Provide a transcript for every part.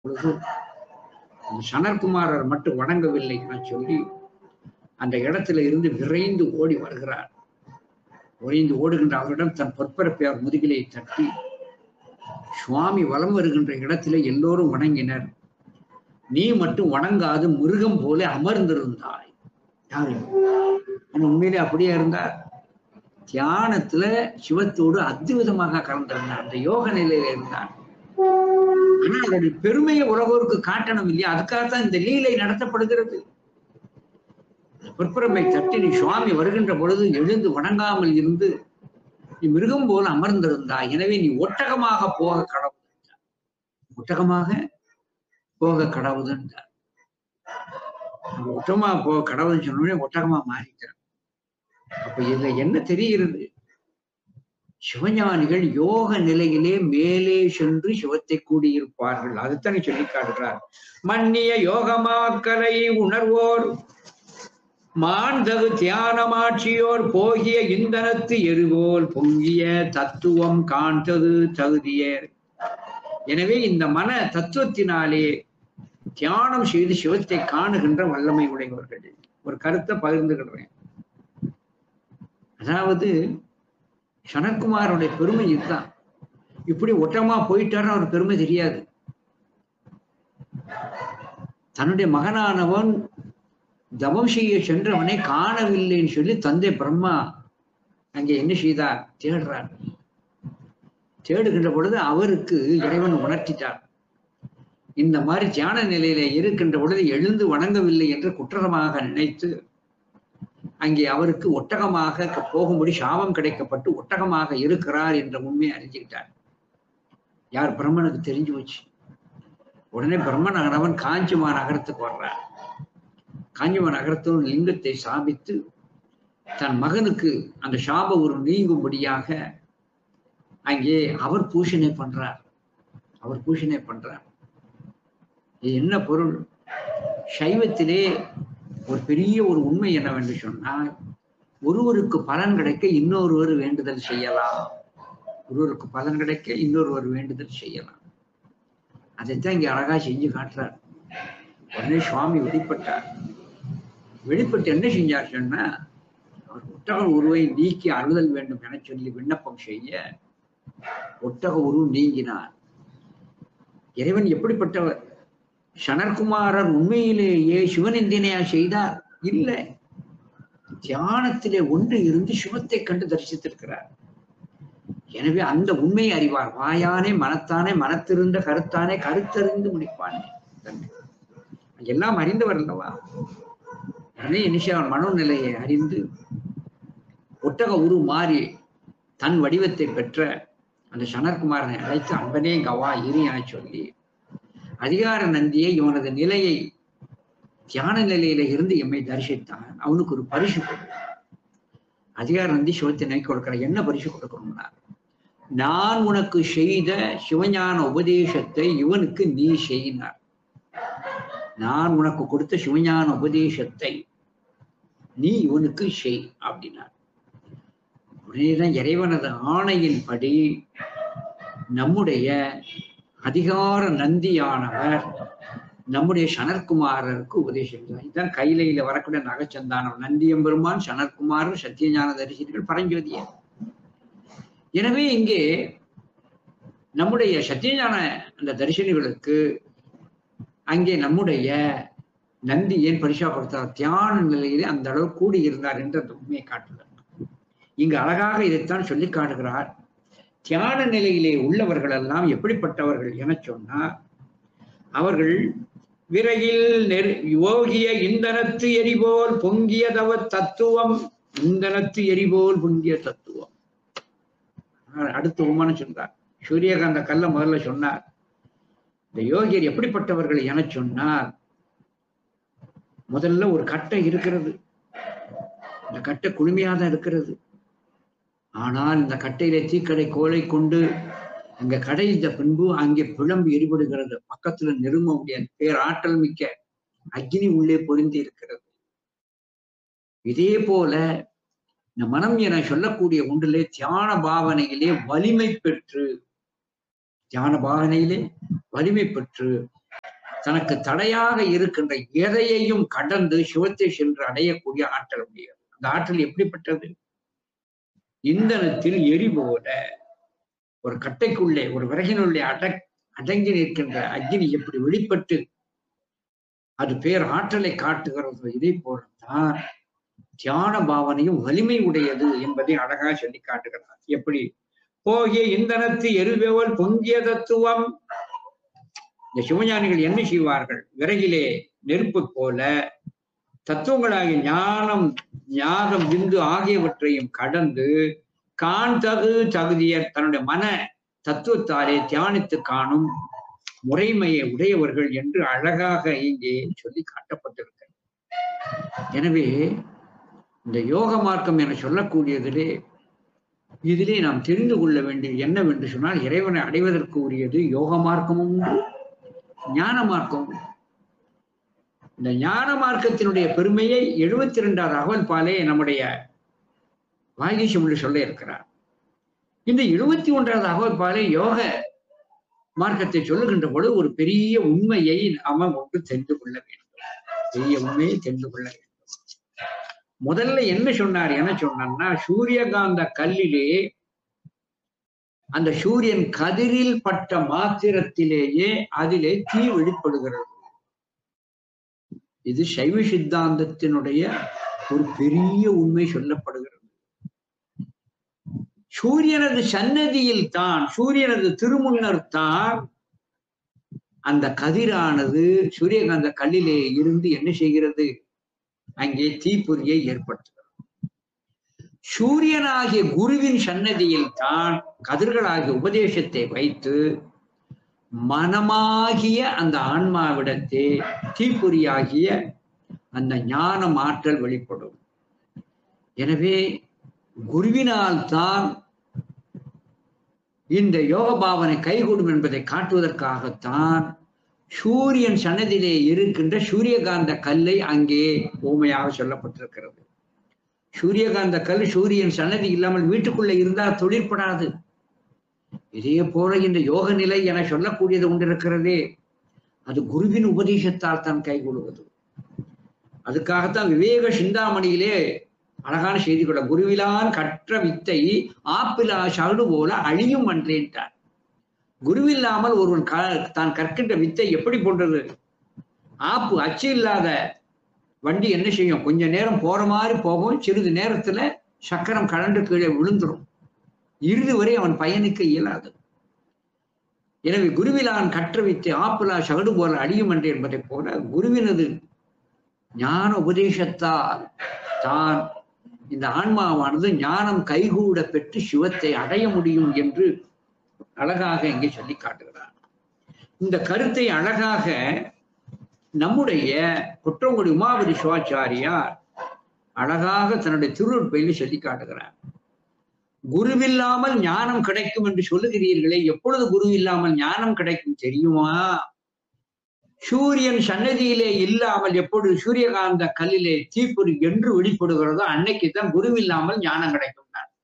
பொழுது அந்த சனற்குமாரர் மட்டும் வணங்கவில்லை என சொல்லி அந்த இடத்துல இருந்து விரைந்து ஓடி வருகிறார் விரைந்து ஓடுகின்ற அவரிடம் தன் பொற்பரப்பை அவர் முதுகிலே தட்டி சுவாமி வலம் வருகின்ற இடத்துல எல்லோரும் வணங்கினர் நீ மட்டும் வணங்காது மிருகம் போல அமர்ந்திருந்தாய் யாரு ஆனா உண்மையிலே அப்படியே இருந்தார் தியானத்துல சிவத்தோடு அத்விதமாக கலந்திருந்தார் அந்த யோக நிலையில இருந்தார் ஆனா அதனுடைய பெருமையை உலகோருக்கு காட்டணும் இல்லையா அதுக்காகத்தான் இந்த லீலை நடத்தப்படுகிறது பொற்பரமை தட்டி நீ சுவாமி வருகின்ற பொழுது எழுந்து வணங்காமல் இருந்து நீ மிருகம் போல அமர்ந்திருந்தாய் எனவே நீ ஒட்டகமாக போக கடவுள் ஒட்டகமாக போக கடவுதுன்றார் ஒட்டகமா போக கடவுள்னு சொன்னோடனே ஒட்டகமா மாறிட்டார் அப்ப இதுல என்ன தெரிகிறது சிவஞானிகள் யோக நிலையிலே மேலே சென்று சிவத்தை கூடியிருப்பார்கள் அதுத்தானே சொல்லி காட்டுகிறார் மன்னிய யோகமாக்கலை உணர்வோர் மாண்தகு தியானமாட்சியோர் போகிய இந்தனத்து எருவோல் பொங்கிய தத்துவம் காண்தது தகுதியர் எனவே இந்த மன தத்துவத்தினாலே தியானம் செய்து சிவத்தை காணுகின்ற வல்லமை உடையவர்கள் ஒரு கருத்தை பகிர்ந்துகிடுறேன் அதாவது சனத்குமாரோடைய பெருமை இதுதான் இப்படி ஒட்டமா போயிட்டாருன்னு அவர் பெருமை தெரியாது தன்னுடைய மகனானவன் தவம் செய்ய சென்றவனை காணவில்லைன்னு சொல்லி தந்தை பிரம்மா அங்கே என்ன செய்தார் தேடுறார் தேடுகின்ற பொழுது அவருக்கு இறைவன் உணர்த்திட்டார் இந்த மாதிரி தியான நிலையில இருக்கின்ற பொழுது எழுந்து வணங்கவில்லை என்று குற்றமாக நினைத்து அங்கே அவருக்கு ஒட்டகமாக போகும்படி சாபம் கிடைக்கப்பட்டு ஒட்டகமாக இருக்கிறார் என்ற உண்மையை அறிஞ்சுக்கிட்டார் யார் பிரம்மனுக்கு தெரிஞ்சு வச்சு உடனே பிரம்ம நகரவன் காஞ்சிமா நகரத்துக்கு வர்றார் காஞ்சிமா நகரத்தோடு லிங்கத்தை சாபித்து தன் மகனுக்கு அந்த சாப ஒரு நீங்கும்படியாக அங்கே அவர் பூஷணை பண்றார் அவர் பூஷணை பண்றார் இது என்ன பொருள் சைவத்திலே ஒரு பெரிய ஒரு உண்மை என்னவென்று சொன்னால் ஒருவருக்கு பலன் கிடைக்க இன்னொருவர் வேண்டுதல் செய்யலாம் ஒருவருக்கு பலன் கிடைக்க இன்னொருவர் வேண்டுதல் செய்யலாம் அதைத்தான் இங்க அழகா செஞ்சு காட்டுறார் உடனே சுவாமி வெளிப்பட்டார் வெளிப்பட்டு என்ன செஞ்சார் சொன்னா அவர் ஒட்டக உருவை நீக்கி அழுதல் வேண்டும் என சொல்லி விண்ணப்பம் செய்ய ஒட்டக உருவு நீங்கினார் இறைவன் எப்படிப்பட்டவர் சனற்குமாரர் உண்மையிலேயே சிவநிந்தினையா செய்தார் இல்லை தியானத்திலே ஒன்று இருந்து சிவத்தை கண்டு தரிசித்திருக்கிறார் எனவே அந்த உண்மையை அறிவார் வாயானே மனத்தானே மனத்திருந்த கருத்தானே கருத்தறிந்து முடிப்பானே எல்லாம் அறிந்தவர் அல்லவா உடனே நிஷாவன் மனோநிலையை அறிந்து ஒட்டக உரு மாறி தன் வடிவத்தை பெற்ற அந்த சனற்குமாரனை அழைத்து அன்பனே கவா இரு என சொல்லி அதிகார நந்தியை இவனது நிலையை தியான நிலையில இருந்து எம்மை தரிசித்தான் அவனுக்கு ஒரு பரிசு கொடு அதிகார நந்தி சிவத்தை நோக்கி கொடுக்கிற என்ன பரிசு கொடுக்கணும்னா நான் உனக்கு செய்த சிவஞான உபதேசத்தை இவனுக்கு நீ செய்யினார் நான் உனக்கு கொடுத்த சிவஞான உபதேசத்தை நீ இவனுக்கு செய் அப்படின்னார் உடனேதான் இறைவனது ஆணையின்படி நம்முடைய அதிகார நந்தியானவர் நம்முடைய சனற்குமாரருக்கு உபதேசம் இதுதான் கைலையில வரக்கூடிய நகச்சந்தானம் நந்தியம்பெருமான் சனற்குமாரர் சத்தியஞான தரிசனிகள் பரஞ்சோதியர் எனவே இங்கே நம்முடைய சத்தியஞான அந்த தரிசனிகளுக்கு அங்கே நம்முடைய நந்தி ஏன் பரிசா கொடுத்தார் தியான நிலையிலே அந்த அளவு கூடி இருந்தார் என்று அந்த உண்மையை காட்டுகிறார் இங்கு அழகாக இதைத்தான் சொல்லி காட்டுகிறார் தியான நிலையிலே உள்ளவர்கள் எல்லாம் எப்படிப்பட்டவர்கள் என சொன்னார் அவர்கள் விரையில் நெரு யோகிய இந்தனத்து எரிபோல் பொங்கிய தவ தத்துவம் இந்தனத்து எரிபோல் பொங்கிய தத்துவம் அடுத்த உமானம் சொன்னார் சூரியகாந்த கல்ல முதல்ல சொன்னார் இந்த யோகியர் எப்படிப்பட்டவர்கள் என சொன்னார் முதல்ல ஒரு கட்டை இருக்கிறது இந்த கட்டை குளுமையாதான் இருக்கிறது ஆனால் இந்த கட்டையில தீக்கடை கோலை கொண்டு அங்க கடைந்த பின்பு அங்கே பிளம்பு எரிபடுகிறது பக்கத்துல நெருங்க முடியாது பேராற்றல் மிக்க அக்னி உள்ளே பொருந்தி இருக்கிறது இதே போல இந்த மனம் என சொல்லக்கூடிய ஒன்றிலே தியான பாவனையிலே வலிமை பெற்று தியான பாவனையிலே வலிமை பெற்று தனக்கு தடையாக இருக்கின்ற எதையையும் கடந்து சிவத்தை சென்று அடையக்கூடிய ஆற்றல் உடையது அந்த ஆற்றல் எப்படிப்பட்டது இந்தனத்தில் எரி போல ஒரு கட்டைக்குள்ளே ஒரு விறகினுள்ளே அட அடங்கி நிற்கின்ற அக்னி எப்படி வெளிப்பட்டு அது பேர் ஆற்றலை காட்டுகிறது இதை போலத்தான் தியான பாவனையும் வலிமை உடையது என்பதை அழகாக சொல்லி காட்டுகிறார் எப்படி போகிய இந்தனத்து எரிபவல் பொங்கிய தத்துவம் இந்த சிவஞானிகள் என்ன செய்வார்கள் விறகிலே நெருப்பு போல தத்துவங்களாகிய ஞானம் ஞானம் விந்து ஆகியவற்றையும் கடந்து காண் தகு தகுதிய தன்னுடைய மன தத்துவத்தாலே தியானித்து காணும் முறைமையை உடையவர்கள் என்று அழகாக இங்கே சொல்லி காட்டப்பட்டிருக்கிறது எனவே இந்த யோக மார்க்கம் என சொல்லக்கூடியதிலே இதிலே நாம் தெரிந்து கொள்ள வேண்டியது என்னவென்று சொன்னால் இறைவனை அடைவதற்கு உரியது யோக மார்க்கமும் உண்டு ஞான மார்க்கம் உண்டு. இந்த ஞான மார்க்கத்தினுடைய பெருமையை எழுபத்தி இரண்டாவது அகவல் பாலே நம்முடைய வாகீசமுள்ள சொல்ல இருக்கிறார் இந்த எழுபத்தி ஒன்றாவது அகவல் பாலே யோக மார்க்கத்தை சொல்லுகின்ற பொழுது ஒரு பெரிய உண்மையை நாம ஒன்று தெரிந்து கொள்ள வேண்டும் பெரிய உண்மையை தெரிந்து கொள்ள வேண்டும் முதல்ல என்ன சொன்னார் என்ன சொன்னார்னா சூரியகாந்த கல்லிலே அந்த சூரியன் கதிரில் பட்ட மாத்திரத்திலேயே அதிலே தீ வெளிப்படுகிறது இது சைவ சித்தாந்தத்தினுடைய ஒரு பெரிய உண்மை சொல்லப்படுகிறது சூரியனது சன்னதியில் தான் சூரியனது திருமுன்னர் தான் அந்த கதிரானது சூரியகாந்த கல்லிலே இருந்து என்ன செய்கிறது அங்கே தீப்பொறியை ஏற்படுத்துகிறது சூரியனாகிய குருவின் சன்னதியில் தான் கதிர்களாகிய உபதேசத்தை வைத்து மனமாகிய அந்த ஆன்மாவிடத்தே தீப்பொறியாகிய அந்த ஞான ஆற்றல் வெளிப்படும் எனவே குருவினால் தான் இந்த யோக பாவனை கைகூடும் என்பதை காட்டுவதற்காகத்தான் சூரியன் சன்னதியிலே இருக்கின்ற சூரியகாந்த கல்லை அங்கே ஊமையாக சொல்லப்பட்டிருக்கிறது சூரியகாந்த கல் சூரியன் சன்னதி இல்லாமல் வீட்டுக்குள்ள இருந்தால் தொழிற்படாது இதே போல இந்த யோக நிலை என சொல்லக்கூடியது கொண்டிருக்கிறதே அது குருவின் உபதேசத்தால் தான் கைகூடுவது அதுக்காகத்தான் விவேக சிந்தாமணியிலே அழகான செய்தி கூட குருவிலான் கற்ற வித்தை ஆப்பிலா சகடு போல அழியும் அன்றேன்ட்டார் குருவில்லாமல் ஒருவன் க- தான் கற்கின்ற வித்தை எப்படி போன்றது ஆப்பு அச்சு இல்லாத வண்டி என்ன செய்யும் கொஞ்ச நேரம் போற மாதிரி போகும் சிறிது நேரத்துல சக்கரம் கலண்டு கீழே விழுந்துரும் இறுதி வரை அவன் பயணிக்க இயலாது எனவே குருவிலான் கற்ற வித்தை ஆப்பிலா சகடு போல அழியும் என்று என்பதைப் போல குருவினது ஞான உபதேசத்தால் தான் இந்த ஆன்மாவானது ஞானம் கைகூட பெற்று சிவத்தை அடைய முடியும் என்று அழகாக இங்கே சொல்லி காட்டுகிறார் இந்த கருத்தை அழகாக நம்முடைய குற்றங்குடி உமாபதி சிவாச்சாரியார் அழகாக தன்னுடைய திருவுட்பையில் சொல்லி காட்டுகிறார் குருவில்லாமல் ஞானம் கிடைக்கும் என்று சொல்லுகிறீர்களே எப்பொழுது குரு இல்லாமல் ஞானம் கிடைக்கும் தெரியுமா சூரியன் சன்னதியிலே இல்லாமல் எப்பொழுது சூரியகாந்த கல்லிலே தீப்பொறி என்று வெளிப்படுகிறதோ அன்னைக்கு தான் குருவில்லாமல் ஞானம் கிடைக்கும்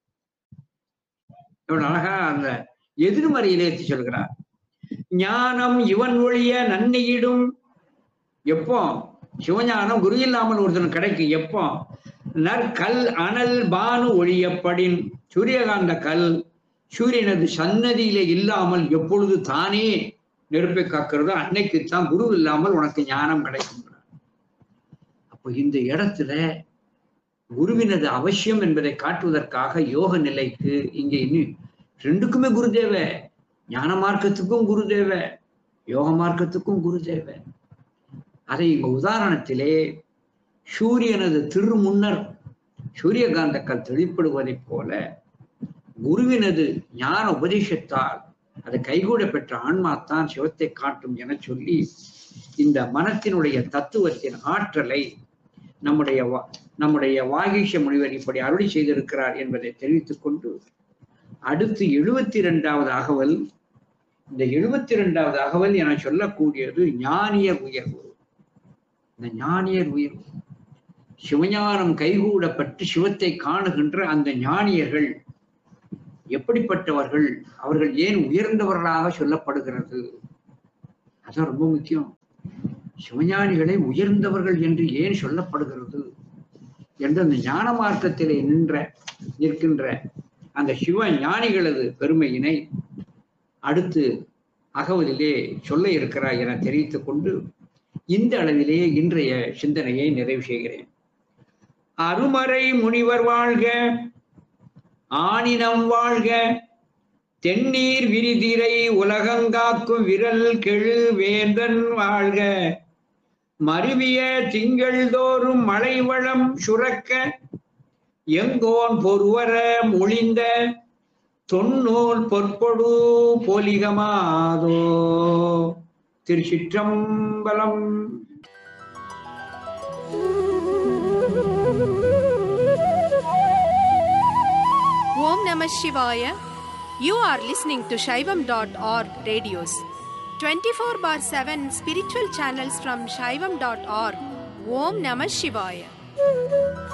இவன் அழகா அந்த எதிர்மறையிலே ஏற்றி சொல்கிறார் ஞானம் இவன் ஒழிய நன்னியிடும் எப்போ சிவஞானம் குரு இல்லாமல் ஒருத்தன் கிடைக்கும் எப்போ நற்கல் அனல் பானு ஒழியப்படின் சூரியகாந்த கல் சூரியனது சன்னதியிலே இல்லாமல் எப்பொழுது தானே நெருப்பை காக்கிறதோ அன்னைக்குத்தான் குரு இல்லாமல் உனக்கு ஞானம் கிடைக்கும் அப்போ இந்த இடத்துல குருவினது அவசியம் என்பதை காட்டுவதற்காக யோக நிலைக்கு இங்கே இன்னும் ரெண்டுக்குமே குரு தேவை ஞான மார்க்கத்துக்கும் குரு தேவை யோக மார்க்கத்துக்கும் குரு தேவை அதை இங்க உதாரணத்திலே சூரியனது திருமுன்னர் சூரியகாந்தக்கள் தெளிப்படுவதைப் போல குருவினது ஞான உபதேசத்தால் அதை கைகூட பெற்ற ஆன்மா தான் சிவத்தை காட்டும் என சொல்லி இந்த மனத்தினுடைய தத்துவத்தின் ஆற்றலை நம்முடைய வா- நம்முடைய வாகீஷ முனிவர் இப்படி அருளி செய்திருக்கிறார் என்பதை தெரிவித்துக் கொண்டு அடுத்து எழுபத்தி இரண்டாவது அகவல் இந்த எழுபத்தி இரண்டாவது அகவல் என சொல்லக்கூடியது ஞானியர் உயர்வு இந்த ஞானியர் உயர்வு சிவஞானம் கைகூடப்பட்டு சிவத்தை காணுகின்ற அந்த ஞானியர்கள் எப்படிப்பட்டவர்கள் அவர்கள் ஏன் உயர்ந்தவர்களாக சொல்லப்படுகிறது அதான் ரொம்ப முக்கியம் சிவஞானிகளை உயர்ந்தவர்கள் என்று ஏன் சொல்லப்படுகிறது என்று அந்த ஞான மார்க்கத்திலே நின்ற நிற்கின்ற அந்த சிவ ஞானிகளது பெருமையினை அடுத்து அகவலிலே சொல்ல இருக்கிறார் என தெரிவித்துக் கொண்டு இந்த அளவிலேயே இன்றைய சிந்தனையை நிறைவு செய்கிறேன் அருமறை முனிவர் வாழ்க ஆனினம் வாழ்க தென்னீர் விரிதிரை உலகங்காக்கும் விரல் கெழு வேந்தன் வாழ்க மருவிய திங்கள் தோறும் மலைவளம் சுரக்க எங்கோன் பொறுவர மொழிந்த தொன்னூல் பொற்பொடு போலிகமாதோ திருச்சிற்றம்பலம் Om Namah Shivaya. You are listening to Shaivam.org radios. 24 bar 7 spiritual channels from Shaivam.org. Om Namah Shivaya.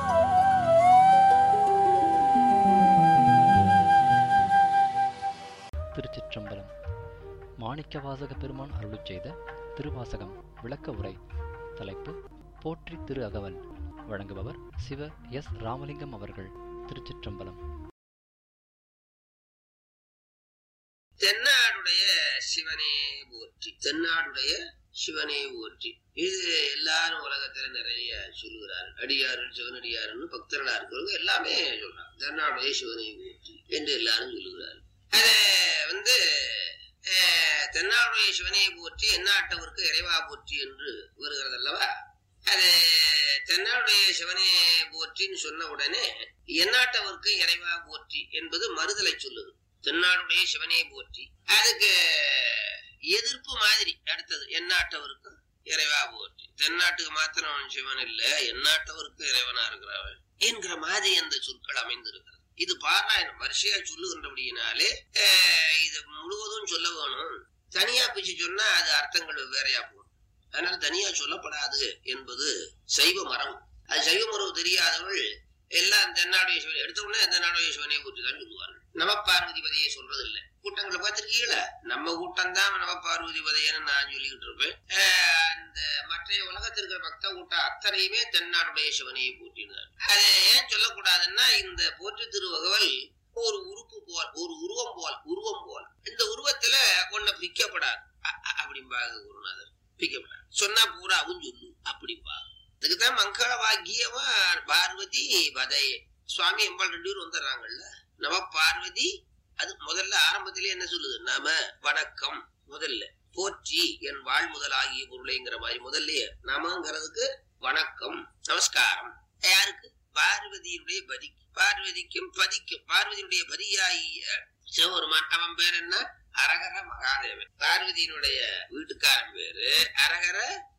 திருச்சிற்றம்பலம் மாணிக்கவாசக பெருமான் அருளுச் செய்த திருவாசகம் விளக்க உரை தலைப்பு போற்றி திரு அகவல் வழங்குபவர் சிவ எஸ் ராமலிங்கம் அவர்கள் திருச்சிற்றம்பலம் தென்னாடுடைய சிவனே போற்றி தென்னாடுடைய சிவனே போற்றி இது எல்லாரும் உலகத்துல நிறைய சொல்லுகிறார் அடியார்கள் சிவனடியாருன்னு பக்தர்களா இருக்கிறவங்க எல்லாமே சொல்றாங்க தென்னாடுடைய சிவனே போற்றி என்று எல்லாரும் சொல்லுகிறார் அத வந்து அஹ், தென்னாடுடைய சிவனே போற்றி எந்நாட்டவருக்கு இறைவா போற்றி என்று வருகிறது அல்லவா அது தென்னாடுடைய சிவனே போற்றின்னு சொன்ன உடனே எந்நாட்டவருக்கு இறைவா போற்றி என்பது மறுதலை சொல்லுது தென்னாடுடைய சிவனே போற்றி அதுக்கு எதிர்ப்பு மாதிரி அடுத்தது எந்நாட்டவருக்கும் இறைவா போற்றி தென்னாட்டுக்கு மாத்திரம் சிவன் இல்ல எந்நாட்டவருக்கும் இறைவனா இருக்கிறவன் என்கிற மாதிரி அந்த சொற்கள் அமைந்திருக்கிறது இது பாராயணம் வரிசையா சொல்லுகின்றபடியினாலே அஹ், இது முழுவதும் சொல்ல வேணும் தனியா பிச்சு சொன்னா அது அர்த்தங்கள் வேறையா போகும் அதனால தனியா சொல்லப்படாது என்பது சைவ மரம் அது சைவ மரம் தெரியாதவர்கள் எல்லாம் தென்னாடுடைய சிவனை எடுத்த உடனே தென்னாடுடைய சிவனை ஊற்றி தான் சொல்லுவார்கள் நம பார்வதி பதையை சொல்றது இல்ல கூட்டங்களை பார்த்திருக்கீங்களா நம்ம கூட்டம் தான் நம பார்வதி பதையன்னு நான் சொல்லிக்கிட்டு இருப்பேன் ஆஹ் அந்த மற்ற உலகத்தில் இருக்கிற பக்த கூட்டம் அத்தனையுமே தென்னாடுடைய சிவனையை போற்றினார் அதை ஏன் சொல்லக்கூடாதுன்னா இந்த போற்றி திருவகவல் ஒரு உறுப்பு போல் ஒரு உருவம் போல் உருவம் போல் இந்த உருவத்துல ஒன்ன பிக்கப்படாது அ- அ- அப்படிம்பாங்க குருநாதர் பிக்கப்படாது சொன்னா பூராவும் சொல்லு அப்படிம்பாங்க இதுக்குதான் மங்கள வாக்கியமா பார்வதி பதையே சுவாமி எம்பாள் ரெண்டு பேரும் வந்துடுறாங்கல்ல நம பார்வதி அது முதல்ல ஆரம்பத்திலே என்ன சொல்லுது நம வணக்கம் முதல்ல போற்றி என் வாழ் முதலாகிய பொருளைங்கிற மாதிரி முதல்லயே நமங்கிறதுக்கு வணக்கம் நமஸ்காரம் யாருக்கு பார்வதியினுடைய பதிக்கு பார்வதிக்கும் பதிக்கும் பார்வதியினுடைய பதியாகிய சிவபெருமான் அவன் பேர் என்ன அரகர மகாதேவன் பார்வதியினுடைய வீட்டுக்காரன் பேரு அரகர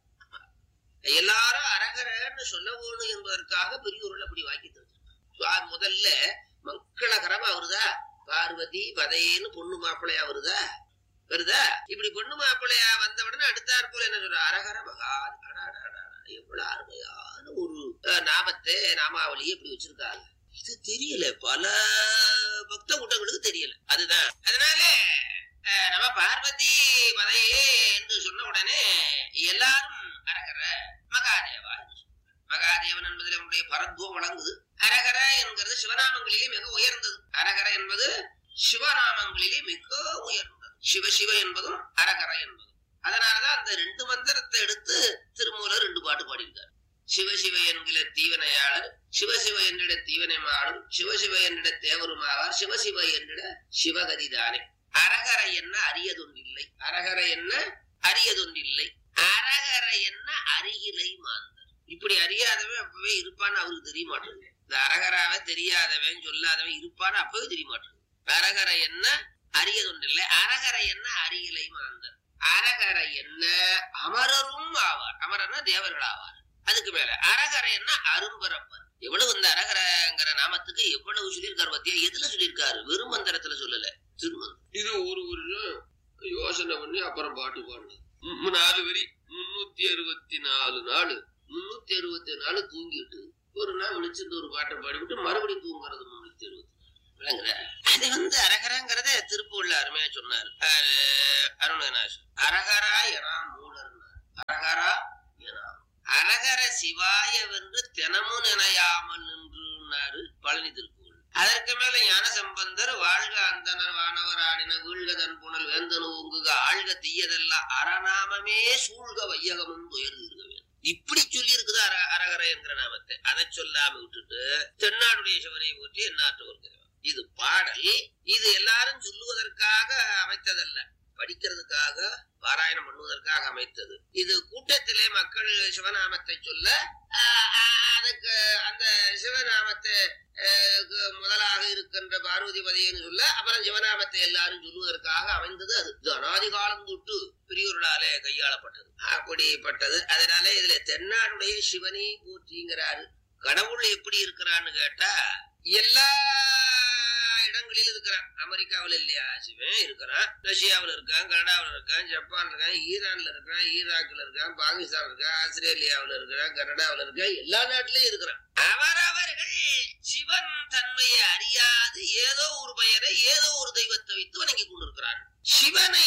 எல்லாரும் அரகரன்னு சொல்ல வேணும் என்பதற்காக பெரியோர்கள் அப்படி வாக்கி தந்திருக்காங்க முதல்ல மங்களகரமா வருதா பார்வதி பதையேன்னு பொண்ணு மாப்பிள்ளையா வருதா வருதா இப்படி பொண்ணு மாப்பிள்ளையா வந்த உடனே அடுத்தாற் போல என்ன சொல்ற அரகர மகா அடா, அடா, அடா, அடா, எவ்வளவு அருமையான ஒரு அஹ், நாமத்தை நாமாவளியை இப்படி வச்சிருக்காங்க இது தெரியல பல பக்த கூட்டங்களுக்கு தெரியல அதுதான் அதனால அஹ், நம்ம பார்வதி பதையே என்று சொன்ன உடனே எல்லாரும் அரகர மகாதேவா என்று சொல்றாங்க. மகாதேவன் என்பதில் அவனுடைய பரத்துவம் வழங்குது அரகர என்கிறது சிவநாமங்களிலே மிக உயர்ந்தது அரகர என்பது சிவநாமங்களிலே மிக உயர்ந்தது சிவ சிவ என்பதும் அரகர என்பதும் அதனாலதான் அந்த ரெண்டு மந்திரத்தை எடுத்து திருமூலர் ரெண்டு பாட்டு பாடியிருக்கார் சிவசிவ என்கிற தீவனையாளர் சிவசிவ என்றிட தீவனைமாளும் சிவசிவ என்றிட தேவருமாவார் சிவசிவ என்றிட சிவகதிதானே அரகர என்ன அரியதொன்றில்லை அரகர என்ன அரியதொன்றில்லை அரகர என்ன அருகிலை மாந்தர் இப்படி அறியாதவன் அப்பவே இருப்பான்னு அவருக்கு தெரிய மாட்டேங்குது இந்த அரகராவே தெரியாதவன் சொல்லாதவன் இருப்பான்னு அப்பவே தெரிய மாட்டேங்குது அரகர என்ன அரியதொன்றில்லை அரகர என்ன அருகிலை மாந்தர் அரகர என்ன அமரரும் ஆவார் அமரர்னா தேவர்கள் ஆவார் அதுக்கு மேல அரகர என்ன அரும்பரப்பர் எவ்வளவு இந்த அரகரங்கிற நாமத்துக்கு எவ்வளவு சொல்லியிருக்காரு பத்தியா எதுல சொல்லியிருக்காரு வெறும் மந்திரத்துல சொல்லல திருமந்திரம் இது ஒரு வருஷம் யோசனை பண்ணி அப்புறம் பாட்டு பாடுனது ம், நாலு வரி முன்னூத்தி அறுபத்தி நாலு நாள் முன்னூத்தி அறுபத்தி நாலு தூங்கிட்டு ஒரு நாள் விழிச்சிருந்து ஒரு பாட்டை பாடிவிட்டு மறுபடியும் தூங்குறது முன்னூத்தி அறுபத்தி விளங்குற அது வந்து அரகரங்கிறத திருப்பூர்ல அருமையா சொன்னார் அருணகநாசன் அரகரா எனா மூலர்னார் அரகரா சிவாய வென்று தினமும் நினையாமல் நின்றுனாரு பழனி திருக்கோள் அதற்கு மேல ஞான சம்பந்தர் வாழ்க அந்தனர் வானவர் ஆடின வீழ்கதன் புனல் வேந்தனு உங்குக ஆழ்க தீயதெல்லாம் அறநாமமே சூழ்க வையகமும் துயர்ந்திருக்கவே இப்படி சொல்லி இருக்குது அர அரகர என்கிற நாமத்தை அதை சொல்லாம விட்டுட்டு தென்னாடுடைய சிவனை போற்றி எந்நாட்டு வருகிறவன் இது பாடல் இது எல்லாரும் சொல்லுவதற்காக அமைத்ததல்ல படிக்கிறதுக்காக பாராயணம் பண்ணுவதற்காக அமைத்தது இது கூட்டத்திலே மக்கள் சிவநாமத்தை சொல்ல ஆஹ், ஆஹ், அதுக்கு அந்த சிவநாமத்தை ஆஹ், கு- முதலாக இருக்கின்ற பார்வதி பதியன்னு சொல்ல அப்புறம் சிவநாமத்தை எல்லாரும் சொல்லுவதற்காக அமைந்தது அது இது அனாதி காலம் தொட்டு பெரியோர்களாலே கையாளப்பட்டது அப்படிப்பட்டது அதனால இதுல தென்னாடுடைய சிவனே போற்றிங்கிறாரு கடவுள் எப்படி இருக்கிறான்னு கேட்டா எல்லா இடங்களிலும் இருக்கிறான் அமெரிக்காவில் இல்லையா சிவன் இருக்கிறான் ரஷ்யாவில் இருக்கான் கனடாவில் இருக்கான் ஜப்பான் இருக்கான் ஈரான்ல இருக்கான் ஈராக்ல இருக்கான் பாகிஸ்தான் இருக்கான் ஆஸ்திரேலியாவில் இருக்கிறான் கனடாவில் இருக்கான் எல்லா நாட்டிலும் இருக்கிறான் அவரவர்கள் சிவன் தன்மையை அறியாது ஏதோ ஒரு பெயரை ஏதோ ஒரு தெய்வத்தை வைத்து வணங்கி கொண்டிருக்கிறார்கள் சிவனை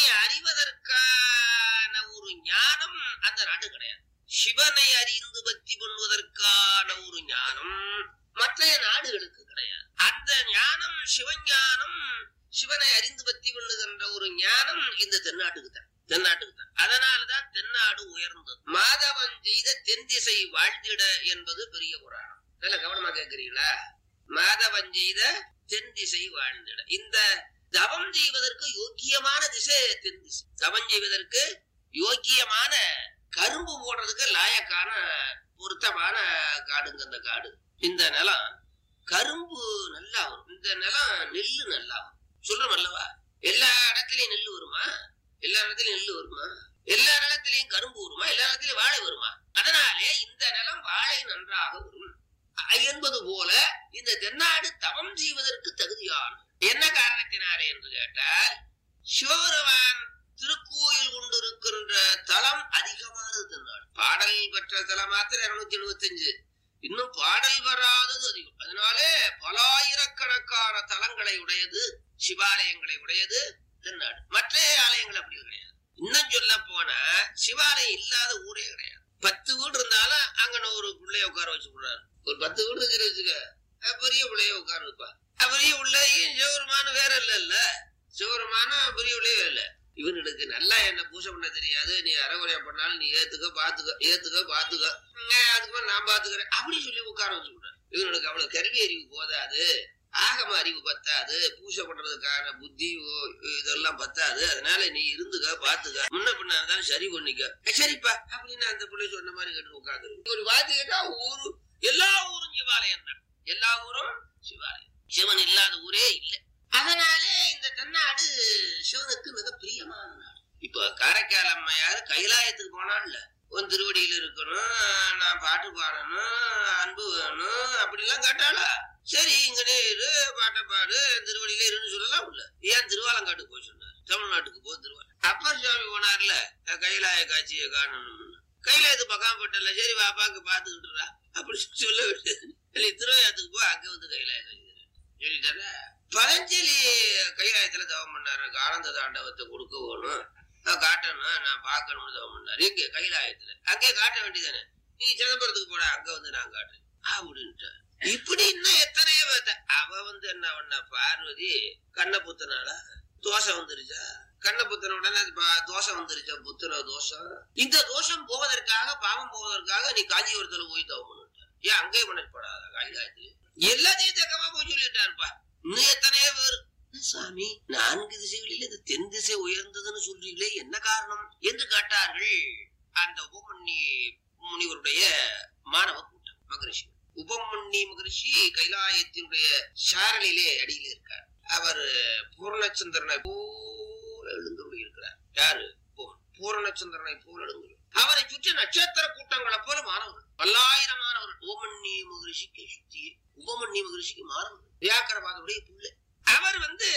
அறிவதற்கான ஒரு ஞானம் அந்த நாட்டு கிடையாது சிவனை அறிந்து பக்தி பண்ணுவதற்கான ஒரு ஞானம் மற்றைய நாடுகளுக்கு கிடையாது அந்த ஞானம் சிவஞானம் சிவனை அறிந்து பக்தி பண்ணுகின்ற ஒரு ஞானம் இந்த தென்னாட்டுக்கு தான் தென்னாட்டுக்கு தான் அதனாலதான் தென்னாடு உயர்ந்தது மாதவன் செய்த தென் திசை வாழ்ந்திட என்பது பெரிய புராணம் நல்ல கவனமா கேட்கிறீங்களா மாதவன் செய்த தென் திசை வாழ்ந்திட இந்த தவம் செய்வதற்கு யோக்கியமான திசை தென் திசை தவம் செய்வதற்கு யோக்கியமான கரும்பு போடுறதுக்கு லாயக்கான பொருத்தமான காடுங்க அந்த காடு இந்த நிலம் கரும்பு நல்லா வரும் இந்த நிலம் நெல்லு நல்லா வரும் சொல்றோம் அல்லவா எல்லா இடத்துலயும் நெல்லு வருமா எல்லா இடத்துலயும் நெல்லு வருமா எல்லா நிலத்திலையும் கரும்பு வருமா எல்லா இடத்துலயும் வாழை வருமா அதனாலே இந்த நிலம் வாழை நன்றாக வரும் அ- என்பது போல இந்த தென்னாடு தவம் செய்வதற்கு தகுதியான என்ன காரணத்தினாலே என்று கேட்டால் சிவபெருமான் திருக்கோயில் கொண்டிருக்கின்ற தலம் அதிகமானது தென்னாடு பாடல் பெற்ற தலம் மாத்திரம் இருநூத்தி எழுபத்தஞ்சு இன்னும் பாடல் வராதது அதிகம் அதனாலே பலாயிரக்கணக்கான தலங்களை உடையது சிவாலயங்களை உடையது தென்னாடு மற்ற ஆலயங்கள் அப்படி கிடையாது இன்னும் சொல்ல போனா சிவாலயம் இல்லாத ஊரே கிடையாது பத்து வீடு இருந்தாலும் அங்க ஒரு பிள்ளைய உட்கார வச்சு விடுறாரு ஒரு பத்து வீடு இருக்குன்னு வச்சுக்க அஹ் பெரிய பிள்ளைய உட்கார வைப்பா அஹ் பெரிய பிள்ளையும் சிவருமான வேற இல்ல இல்ல சிவருமான பெரிய பிள்ளையே இல்ல இவனுக்கு நல்லா என்ன பூஜை பண்ண தெரியாது நீ அறகுறையா பண்ணாலும் நீ ஏத்துக்க பாத்துக்க ஏத்துக்க பாத்துக்க உம், அதுக்கு மேல நான் பாத்துக்கிறேன் அப்படி சொல்லி உட்கார வச்சு விடுறேன் இவனுக்கு அவ்வளவு கல்வி அறிவு போதாது ஆகம அறிவு பத்தாது பூஜை பண்றதுக்கான புத்தி ஓ- இதெல்லாம் பத்தாது அதனால நீ இருந்துக்க பாத்துக்க முன்ன பின்ன இருந்தாலும் சரி பண்ணிக்க "அஹ், சரிப்பா அப்படின்னு அந்த பிள்ளை சொன்ன மாதிரி கேட்டு உட்காந்துருக்கு ஒரு வாத்தி கேட்டா ஊரு எல்லா ஊரும் சிவாலயம் தான் எல்லா ஊரும் சிவாலயம் சிவன் இல்லாத ஊரே இல்லை அதனாலே இந்த தென்னாடு சிவனுக்கு மிக பிரியமான நாடு இப்ப காரைக்கால் அம்மையார் கைலாயத்துக்கு போனான்ல உன் திருவடியில இருக்கணும் நான் பாட்டு பாடணும் அன்பு வேணும் அப்படிலாம் கேட்டாளா சரி இங்கனே இரு பாட்டை பாடு திருவடியில இருன்னு சொல்லலாம் இல்ல ஏன் திருவாலங்காட்டுக்கு போய் சொன்னார் தமிழ்நாட்டுக்கு போ திருவாலம் அப்பர் சுவாமி போனார்ல கைலாய காட்சியை காணணும் கைலாயத்து பக்கம் பட்டல சரி பாப்பாக்கு பாத்துக்கிட்டுறா அப்படி சொல்ல வேண்டியது இல்லை திருவாயத்துக்கு போ அங்க வந்து கைலாய காட்சி சொல்லிட்டாரா பதஞ்சலி கைலாயத்துல தவம் பண்ணாரு எனக்கு ஆனந்த தாண்டவத்தை கொடுக்க வேணும் நான் காட்டணும் நான் பார்க்கணும்னு தவம் பண்ணாரு எங்க கைலாயத்துல அங்கே காட்ட வேண்டியதானே நீ சிதம்பரத்துக்கு போட அங்க வந்து நான் காட்டுறேன் அப்படின்ட்டு இப்படி இன்னும் எத்தனையோ பேத்த அவ வந்து என்ன பண்ண பார்வதி கண்ணை புத்தனால தோசை வந்துருச்சா கண்ணை புத்தன உடனே அது பா- தோசை வந்துருச்சா புத்தன தோஷம் இந்த தோஷம் போவதற்காக பாவம் போவதற்காக நீ காஞ்சிபுரத்துல போய் தவம் பண்ணிட்ட ஏன் அங்கேயே பண்ணப்படாத கைலாயத்துல எல்லாத்தையும் தக்கமா போய் சொல்லிட்டாருப்பா இன்னும் எத்தனையோ பேர் என்ன சாமி நான்கு திசைகளில் இது தென் திசை உயர்ந்ததுன்னு சொல்றீங்களே என்ன காரணம் என்று கேட்டார்கள் அந்த உபமன்னி முனிவருடைய மாணவ கூட்டம் மகரிஷி உபமன்னி மகரிஷி கைலாயத்தினுடைய சாரணியிலே அடியில இருக்கார் அவர் பூர்ணச்சந்திரனை போல எழுந்துள்ளி இருக்கிறார் யாரு பூ- பூரணச்சந்திரனை போல எழுந்துள்ளி அவரை சுற்றி நட்சத்திர கூட்டங்களை போல மாணவர்கள் பல்லாயிரம் மாணவர்கள் உபமன்னி மகரிஷிக்கு சுத்தி உபமன்னி மகரிஷிக்கு மாணவர்கள் வியாக்கரபாதருடைய பிள்ளை அவர் வந்து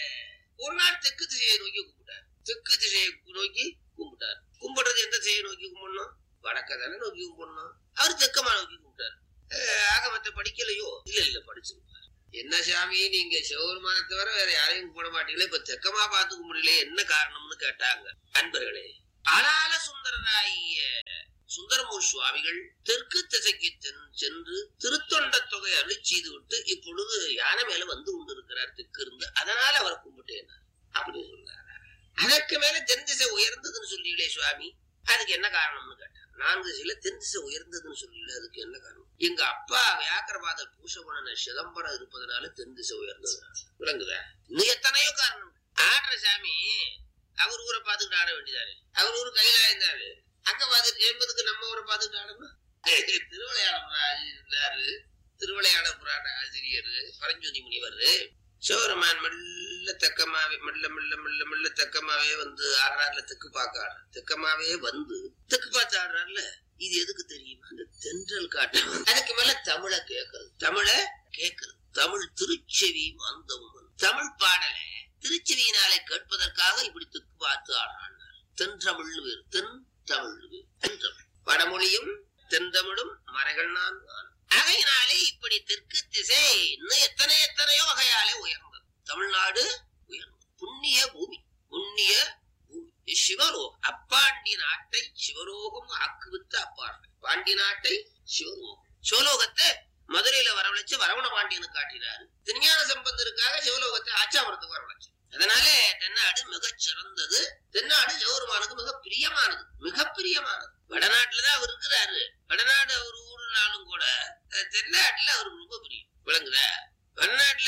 ஒரு நாள் தெற்கு திசையை நோக்கி கும்பிட்டார் தெற்கு திசையை நோக்கி கும்பிட்டார் கும்பிடுறது எந்த திசையை நோக்கி கும்பிடணும் வடக்க தானே நோக்கி கும்பிடணும் அவர் தெக்கமா நோக்கி கும்பிட்டார் அஹ் ஆகமத்தை படிக்கலையோ இல்ல இல்ல படிச்சிருப்பார் என்ன சாமி நீங்க சிவபெருமானை தவிர வேற யாரையும் கும்பிட மாட்டீங்களே இப்ப தெக்கமா பார்த்து கும்பிடலையே என்ன காரணம்னு கேட்டாங்க அன்பர்களே அலால சுந்தரராய சுந்தரமூர்த்தி சுவாமிகள் தெற்கு திசைக்கு தென்- சென்று திருத்தொண்ட தொகை அருளி செய்து விட்டு இப்பொழுது யானை மேல வந்து கொண்டிருக்கிறார் தெற்கு இருந்து அதனால அவரை கும்பிட்டேன் அப்படின்னு சொல்றாரு அதற்கு மேல தென் திசை உயர்ந்ததுன்னு சொல்லீங்களே சுவாமி அதுக்கு என்ன காரணம்னு கேட்டார் நான்கு திசையில தென் திசை உயர்ந்ததுன்னு சொல்லல அதுக்கு என்ன காரணம் எங்க அப்பா வியாக்கரபாதர் பூஷகுணன சிதம்பரம் இருப்பதனால தென் திசை உயர்ந்ததுனால விளங்குதா இன்னும் எத்தனையோ காரணம் ஆடுற சாமி அவர் ஊரை பார்த்துக்கிட்டு ஆட வேண்டியதாரு அவர் ஊர் கையில இருந்தாரு அங்க பார்த்துட்டு எண்பதுக்கு நம்ம ஊரை பார்த்துக்கிட்டு ஆடணும் திருவிளையாட இருந்தாரு திருவிளையாட புராண ஆசிரியர் பரஞ்சோதி முனிவர் சிவருமான் மெல்ல தெக்கமாவே மெல்ல மெல்ல மெல்ல மெல்ல தெக்கமாவே வந்து ஆடுறாருல தெக்கு பார்க்க ஆடுற தெக்கமாவே வந்து தெக்கு பார்த்து ஆடுறாருல இது எதுக்கு தெரியுமா அந்த தென்றல் காட்டு அதுக்கு மேல தமிழை கேட்கறது தமிழை கேட்கறது தமிழ் திருச்செவி மந்தமும் தமிழ் பாடலை திருச்செவியினாலே கேட்பதற்காக இப்படி தெக்கு பார்த்து ஆடுறான் தென்றமிழ் வேறு தென் தமிழ் வேறு தென்றமிழ் வடமொழியும் தென்தமிழும் மறைகள் நான் ஆகையினாலே இப்படி தெற்கு திசை இன்னும் எத்தனை எத்தனையோ வகையாலே உயர்ந்தது தமிழ்நாடு உயர்ந்தது புண்ணிய பூமி புண்ணிய பூமி சிவலோகம் அப்பாண்டி நாட்டை சிவலோகம் ஆக்குவித்த அப்பார்கள் பாண்டி நாட்டை சிவலோகம் சிவலோகத்தை மதுரையில வரவழைச்சு வரவண பாண்டியனு காட்டினாரு திருஞான சம்பந்தருக்காக சிவலோகத்தை ஆச்சாபுரத்துக்கு வரவழைச்சு அதனால தென்னாடு மிகச் சிறந்தது தென்னாடு சிவருமானுக்கு மிக பிரியமானது மிக பிரியமானது வடநாட்டுலதான் அவர் இருக்கிறாரு வடநாடு அவர் ஊருனாலும் கூட அஹ், தென்னாட்டுல அவருக்கு ரொம்ப பிரியம் விளங்குதா வடநாட்டுல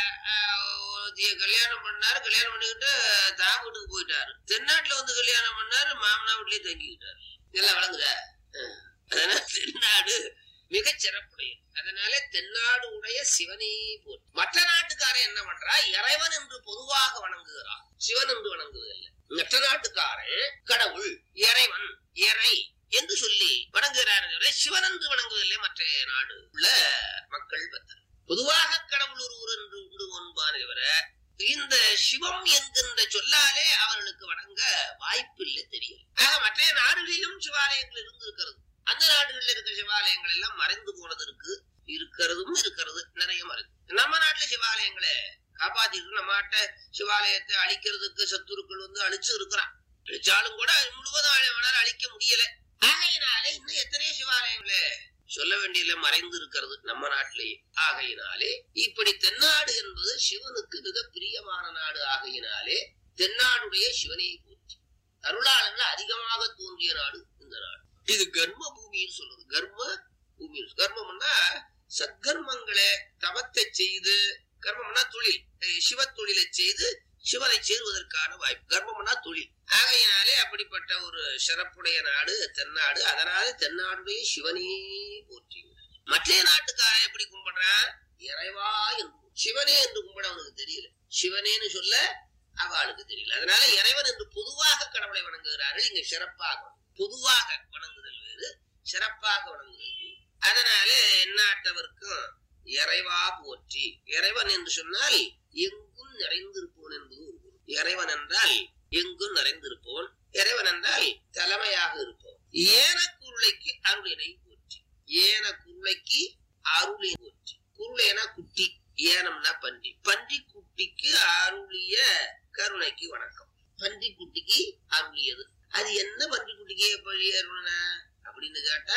அஹ், ஒருத்திய கல்யாணம் பண்ணாரு கல்யாணம் பண்ணிக்கிட்டு தான் வீட்டுக்கு போயிட்டாரு தென்னாட்டுல வந்து கல்யாணம் பண்ணாரு மாமனா வீட்லயே தங்கிக்கிட்டாரு எல்லாம் விளங்குதா அஹ். அதனால தென்னாடு மிகச் சிறப்புடையது அதனால தென்னாடு உடைய சிவனே போற்றி மற்ற நாட்டுக்காரன் என்ன பண்றா இறைவன் என்று பொதுவாக வணங்குகிறான் சிவன் என்று வணங்குவதில்லை மற்ற நாட்டுக்காரன் கடவுள் இறைவன் இறை என்று சொல்லி வணங்குகிறார் தவிர சிவன் என்று வணங்குவதில்லை மற்ற நாடு உள்ள மக்கள் பத்தர் பொதுவாக கடவுள் ஒருவர் என்று உண்டு ஒன்பான தவிர இந்த சிவம் என்கின்ற சொல்லாலே அவர்களுக்கு வணங்க வாய்ப்பில்லை தெரியும் ஆக மற்ற நாடுகளிலும் சிவாலயங்கள் இருந்திருக்கிறது அந்த நாடுகள்ல இருக்கிற சிவாலயங்கள் எல்லாம் மறைந்து போனது இருக்கு இருக்கிறதும் இருக்கிறது நிறைய மறைந்து நம்ம நாட்டுல சிவாலயங்களை காப்பாத்திட்டு நம்ம நாட்ட சிவாலயத்தை அழிக்கிறதுக்கு சத்துருக்கள் வந்து அழிச்சு இருக்கிறான் அழிச்சாலும் கூட முழுவதும் அவனால அழிக்க முடியல ஆகையினாலே இன்னும் எத்தனையோ சிவாலயங்களே சொல்ல வேண்டியதுல மறைந்து இருக்கிறது நம்ம நாட்டிலேயே ஆகையினாலே இப்படி தென்னாடு என்பது சிவனுக்கு மிக பிரியமான நாடு ஆகையினாலே தென்னாடுடைய சிவனை போற்றி அருளாளர்கள் அதிகமாக தோன்றிய நாடு இந்த நாடு இது கர்ம பூமின்னு சொல்றது கர்ம பூமி கர்மம்னா சத்கர்மங்களை தவத்தை செய்து கர்மம்னா தொழில் அஹ் சிவ தொழிலை செய்து சிவனை சேருவதற்கான வாய்ப்பு கர்மம்னா தொழில் ஆகையினாலே அப்படிப்பட்ட ஒரு சிறப்புடைய நாடு தென்னாடு அதனால தென்னாடுடைய சிவனே போற்றி மற்ற நாட்டுக்காரன் எப்படி கும்பிடுறான் இறைவா என்று சிவனே என்று கும்பிட அவனுக்கு தெரியல சிவனேன்னு சொல்ல அவளுக்கு தெரியல அதனால இறைவன் என்று பொதுவாக கடவுளை வணங்குகிறார்கள் இங்க சிறப்பாக பொதுவாக வணங்குதல் வேறு சிறப்பாக வணங்குதல் வேறு அதனால எந்நாட்டவர்க்கும் இறைவா போற்றி இறைவன் என்று சொன்னால் எங்கும் நிறைந்திருப்பவன் என்பது ஒரு பொருள் இறைவன் என்றால் எங்கும் நிறைந்திருப்பவன் இறைவன் என்றால் தலைமையாக இருப்பவன் ஏன குருளைக்கு அருளினை போற்றி ஏன குருளைக்கு அருளை போற்றி குருளைனா குட்டி ஏனம்னா பன்றி பன்றி குட்டிக்கு அருளிய கருணைக்கு வணக்கம் பன்றி குட்டிக்கு அருளியது அது என்ன பன்றி குட்டிக்கு எப்படி அருளின அப்படின்னு கேட்டா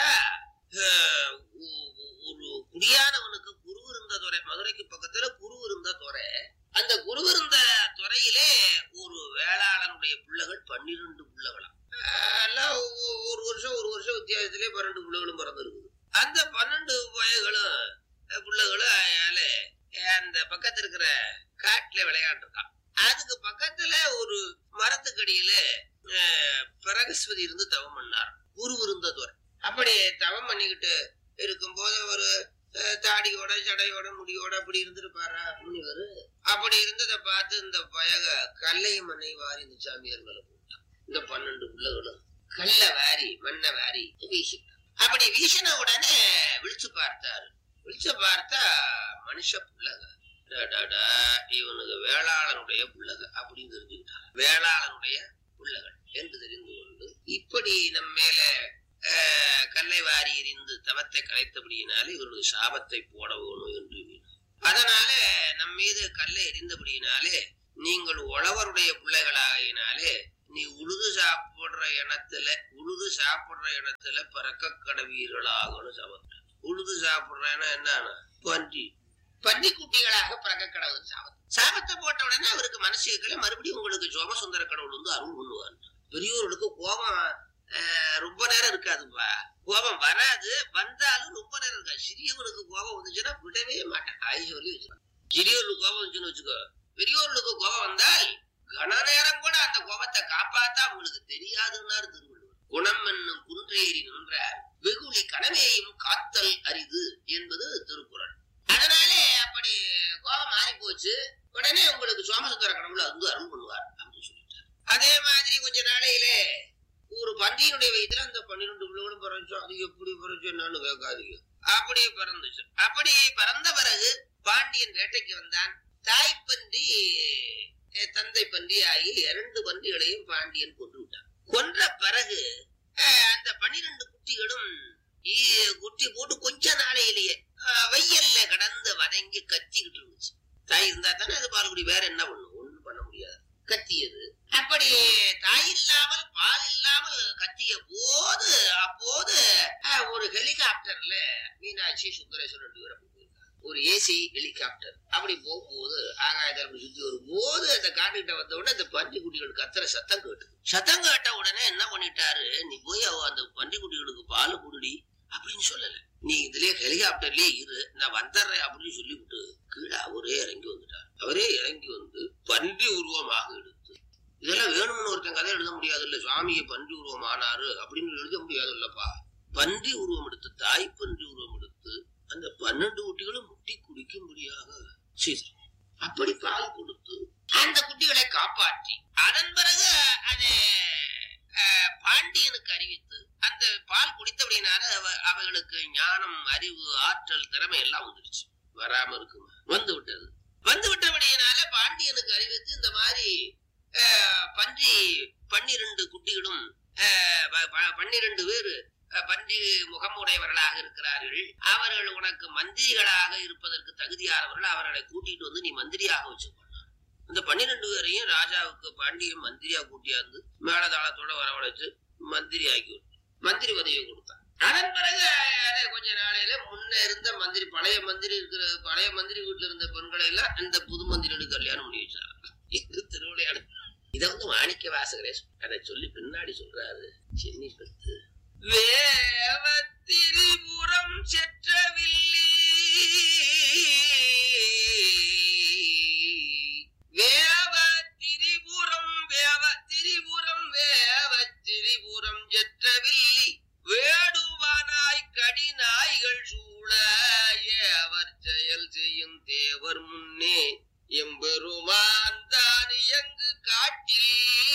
அஹ், ஒ- ஒ- ஒரு குடியானவனுக்கு குரு இருந்த துறை மதுரைக்கு பக்கத்துல குரு இருந்த துறை அந்த குரு இருந்த துறையிலே ஒரு வேளாளனுடைய பிள்ளைகள் பன்னிரண்டு பிள்ளைகளாம் அஹ், எல்லாம் ஒ- ஒரு வருஷம் ஒரு வருஷம் வித்தியாசத்திலே பன்னெண்டு பிள்ளைகளும் பிறந்திருக்குது அந்த பன்னெண்டு வயகளும் அஹ், பிள்ளைகளும் அயால அந்த பக்கத்துல இருக்கிற காட்டுல விளையாண்டுருக்கான் அதுக்கு பக்கத்துல ஒரு மரத்துக்கடியில அஹ், பிரகஸ்பதி இருந்து தவம் பண்ணார் குரு இருந்த துறை அப்படி தவம் பண்ணிக்கிட்டு இருக்கும்போது ஒரு அஹ், தாடியோட ஜடையோட முடியோட அப்படி இருந்திருப்பாரா முனிவர் அப்படி இருந்ததை பார்த்து இந்த பயக கல்லையும் மண்ணை வாரி இந்த சாமியார் மேல போட்டான் இந்த பன்னெண்டு பிள்ளைகளும் கல்ல வாரி மண்ணை வாரி வீசிட்டான் அப்படி வீசின உடனே விழிச்சு பார்த்தாரு விழிச்சு பார்த்தா மனுஷ புள்ளக டடடா, இவனுக்கு வேளாளனுடைய புள்ளக அப்படின்னு தெரிஞ்சுக்கிட்டான் வேளாளனுடைய புள்ளகள் என்று தெரிந்து கொண்டு இப்படி நம்ம மேல ஆஹ், கல்லை வாரி எறிந்து தவத்தை கலைத்தபடியினாலே இவருடைய சாபத்தை போட வேணும் என்று எண்ணினார். அதனால நம் மீது கல்லை எறிந்தபடியினாலே நீங்கள் உழவருடைய பிள்ளைகளாகினாலே நீ உழுது சாப்பிடுற இனத்துல உழுது சாப்பிடுற இனத்துல பிறக்க கடவீர்களாகனு சமத்து உழுது சாப்பிடுற இனம் என்னன்னா பன்றி பன்றி குட்டிகளாக பிறக்க கடவுள் சாபத்து சாபத்தை போட்ட உடனே அவருக்கு மனசுகளை மறுபடியும் உங்களுக்கு சோமசுந்தர கடவுள் வந்து அருள் பண்ணுவார் பெரியோர்களுக்கு கோபம் ஆஹ், ரொம்ப நேரம் இருக்காதுப்பா கோபம் வராது வந்தாலும் ரொம்ப நேரம் இருக்காது சிறியவனுக்கு கோபம் வந்துச்சுன்னா விடவே மாட்டேன் ஆய் சொல்லி வச்சுக்கோ சிறியவர்களுக்கு கோபம் வந்துச்சுன்னு வச்சுக்கோ பெரியோர்களுக்கு கோபம் வந்தால் கன நேரம் கூட அந்த கோபத்தை காப்பாத்தா அவங்களுக்கு தெரியாதுன்னாரு திருவள்ளுவர் குணம் என்னும் குன்றேறி நின்றார் வெகுளி கனவேயும் காத்தல் அரிது என்பது திருக்குறள் அதனாலே அப்படி கோபம் மாறி போச்சு உடனே உங்களுக்கு சோமசுந்தர கடவுள் வந்து அருள் பண்ணுவார் அப்படின்னு சொல்லிட்டார் அதே மாதிரி கொஞ்ச நாளையிலே ஒரு பன்றியினுடைய வயிற்றுல அந்த பன்னிரெண்டு பிள்ளைகளும் பிறந்துச்சோம் அது எப்படி பிறச்சு என்னன்னு கேட்காதீங்க அப்படி பிறந்துச்சு அப்படி பிறந்த பிறகு பாண்டியன் வேட்டைக்கு வந்தான் தாய் பன்றி அஹ், தந்தை பன்றி ஆகி இரண்டு பன்றிகளையும் பாண்டியன் கொன்று விட்டான் கொன்ற பிறகு அஹ், அந்த பன்னிரண்டு குட்டிகளும் ஈ- குட்டி போட்டு கொஞ்ச நாளையிலேயே அஹ், வெயில்ல கடந்து வதங்கி கத்திக்கிட்டு இருந்துச்சு தாய் இருந்தா தானே அது பால்குடி வேற என்ன பண்ணும் ஒண்ணும் பண்ண முடியாது கத்தியது அப்படி தாய் இல்லாமல் பால் இல்லாமல் கத்திய போது அப்போது அஹ், ஒரு ஹெலிகாப்டர்ல மீனாட்சி சுந்தரேஸ்வரர் ரெண்டு பேரும் போயிருக்காங்க ஒரு ஏசி ஹெலிகாப்டர் அப்படி போகும்போது ஆகாயத்தை அப்படி சுத்தி வரும்போது அந்த காட்டுக்கிட்ட வந்த உடனே அந்த பன்றி குட்டிகள் கத்துற சத்தம் கேட்டு சத்தம் கேட்ட உடனே என்ன பண்ணிட்டாரு நீ போய் அவ அந்த பன்றி குட்டிகளுக்கு பால் குடுடி அப்படின்னு சொல்லல நீ இதுலயே ஹெலிகாப்டர்லயே இரு நான் வந்துடுறேன் அப்படின்னு சொல்லிவிட்டு கீழே அவரே இறங்கி வந்துட்டார் அவரே இறங்கி வந்து பன்றி உருவமாக எடுத்து இதெல்லாம் வேணும்னு ஒருத்தன் கதை எழுத முடியாது இல்ல சுவாமியை பன்றி உருவம் ஆனாரு அப்படின்னு எழுத முடியாது இல்லப்பா பன்றி உருவம் எடுத்து தாய் பன்றி உருவம் எடுத்து அந்த பன்னெண்டு குட்டிகளும் முட்டி குடிக்கும்படியாக செய்தார் அப்படி பால் கொடுத்து அந்த குட்டிகளை காப்பாற்றி அதன் பிறகு அதை அஹ், பாண்டியனுக்கு அறிவித்து அந்த பால் குடித்தபடினால அவ- அவைகளுக்கு ஞானம் அறிவு ஆற்றல் திறமை எல்லாம் வந்துடுச்சு வராம இருக்குமா வந்து விட்டது வந்து விட்டபடியினால பாண்டியனுக்கு அறிவித்து இந்த மாதிரி அஹ், பன்றி பன்னிரண்டு குட்டிகளும் அஹ், ப- ப- பன்னிரண்டு பேரு அஹ், பன்றி முகமுடையவர்களாக இருக்கிறார்கள் அவர்கள் உனக்கு மந்திரிகளாக இருப்பதற்கு தகுதியானவர்கள் அவர்களை கூட்டிட்டு வந்து நீ மந்திரியாக வச்சுக்கொள்ள இந்த பன்னிரண்டு பேரையும் ராஜாவுக்கு பாண்டியன் மந்திரியா கூட்டியாந்து மேலதாளத்தோட வரவழைச்சு மந்திரி ஆக்கி விட்டு மந்திரி பதவியை கொடுத்தான் அதன் பிறகு அதே கொஞ்ச நாளையில முன்ன இருந்த மந்திரி பழைய மந்திரி இருக்கிற பழைய மந்திரி வீட்டுல இருந்த பெண்களை எல்லாம் இந்த புது மந்திரியோட கல்யாணம் பண்ணி வச்சாங்க இது திருவிளையாடு இத வந்து மாணிக்க வாசகரே அதை சொல்லி பின்னாடி சொல்றாரு சென்னி பத்து வேவ திரிபுரம் செற்றவில்லி வேவ திரிபுரம் வேவ திரிபுரம் வேவ திரிபுரம் செற்றவில்லி வேடுவனாய் கடிநாய்கள் சூழ ஏவர் செயல் செய்யும் தேவர் முன்னே எம்பெருமான் தான் எங்கு காட்டில்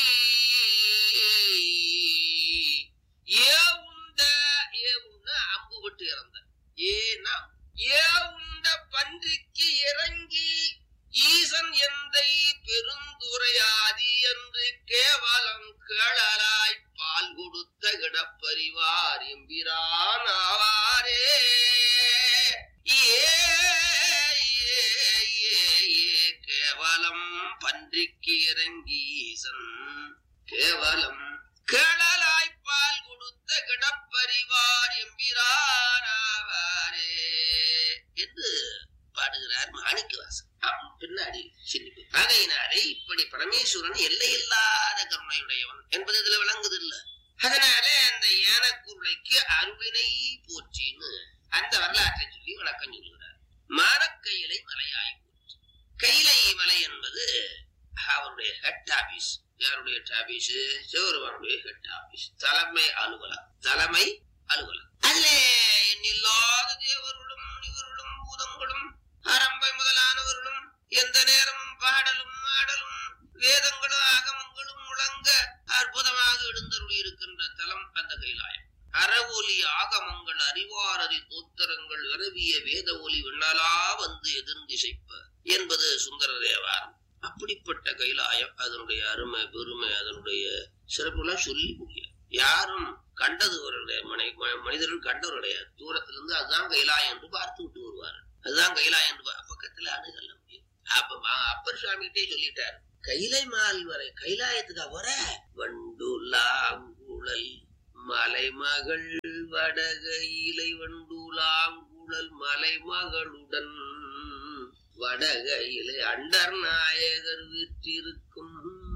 ஏ உண்ட ஏ உண்ண அம்பு விட்டு இறந்த ஏனா ஏ உண்ட பன்றிக்கு இறங்கி ஈசன் எந்தை பெருந்துரையாதி என்று கேவலம் கேளலாய் பால் கொடுத்த கிடப்பறிவார் எம்பிரான் ஆவாரே ஏ ஏ, ஏ, ஏ, கேவலம் பன்றிக்கு இறங்கி ஈசன் கேவலம் கேளலாய் பால் கொடுத்த கிடப்பறிவார் எம்பிரான் ஆவாரே என்று பாடுகிறார் மாணிக்கவாசன் ஆம், பின்னாடி சிந்திப்பு ஆகையினாலே இப்படி பரமேஸ்வரன் எல்லையில்லாத கருணையுடையவன் என்பது இதுல விளங்குது இல்ல அதனால அந்த யானக்குருளைக்கு அருளினை போற்றின்னு அந்த வரலாற்றை சொல்லி விளக்கம் சொல்கிறார் மானக்கையிலை மலையாய் போற்றி கைலை மலை என்பது அவருடைய ஹெட் ஆபீஸ் யாருடைய ஆபீஸ் சிவருமானுடைய ஹெட் ஆபீஸ் தலைமை அலுவலகம் தலைமை அலுவலகம் அதுல எண்ணில்லாத தேவர்களும் முனிவர்களும் பூதங்களும் அரம்பை முதலானவர்களும் எந்த நேரமும் பாடலும் ஆடலும் வேதங்களும் ஆகமங்களும் முழங்க அற்புதமாக எழுந்தருளி இருக்கின்ற தலம் அந்த கைலாயம் அறவொலி ஆகமங்கள் அறிவாரதி தோத்திரங்கள் விரவிய வேத ஒலி விண்ணலா வந்து எதிர்ந்திசைப்ப என்பது சுந்தர தேவாரம் அப்படிப்பட்ட கைலாயம் அதனுடைய அருமை பெருமை அதனுடைய சிறப்புலாம் சொல்லி முடியாது யாரும் கண்டது அவர்களுடைய மனை ம- மனிதர்கள் கண்டவர் கிடையாது தூரத்துல இருந்து அதுதான் கைலாயம் என்று பார்த்து விட்டு வருவார் அதுதான் கைலாயம் என்று பா- பக்கத்துல அணுகல்ல முடியும் அப்ப ம- அப்பர் சுவாமிகிட்டே சொல்லிட்டார் கைலை மால் வரை கைலாயத்துக்கு வர வண்டுலாங்குழல் மலைமகள் வடகையிலை வண்டுலாங்குழல் மலைமகளுடன் வடகையிலை அண்டர் நாயகர் வீற்றிருக்கும்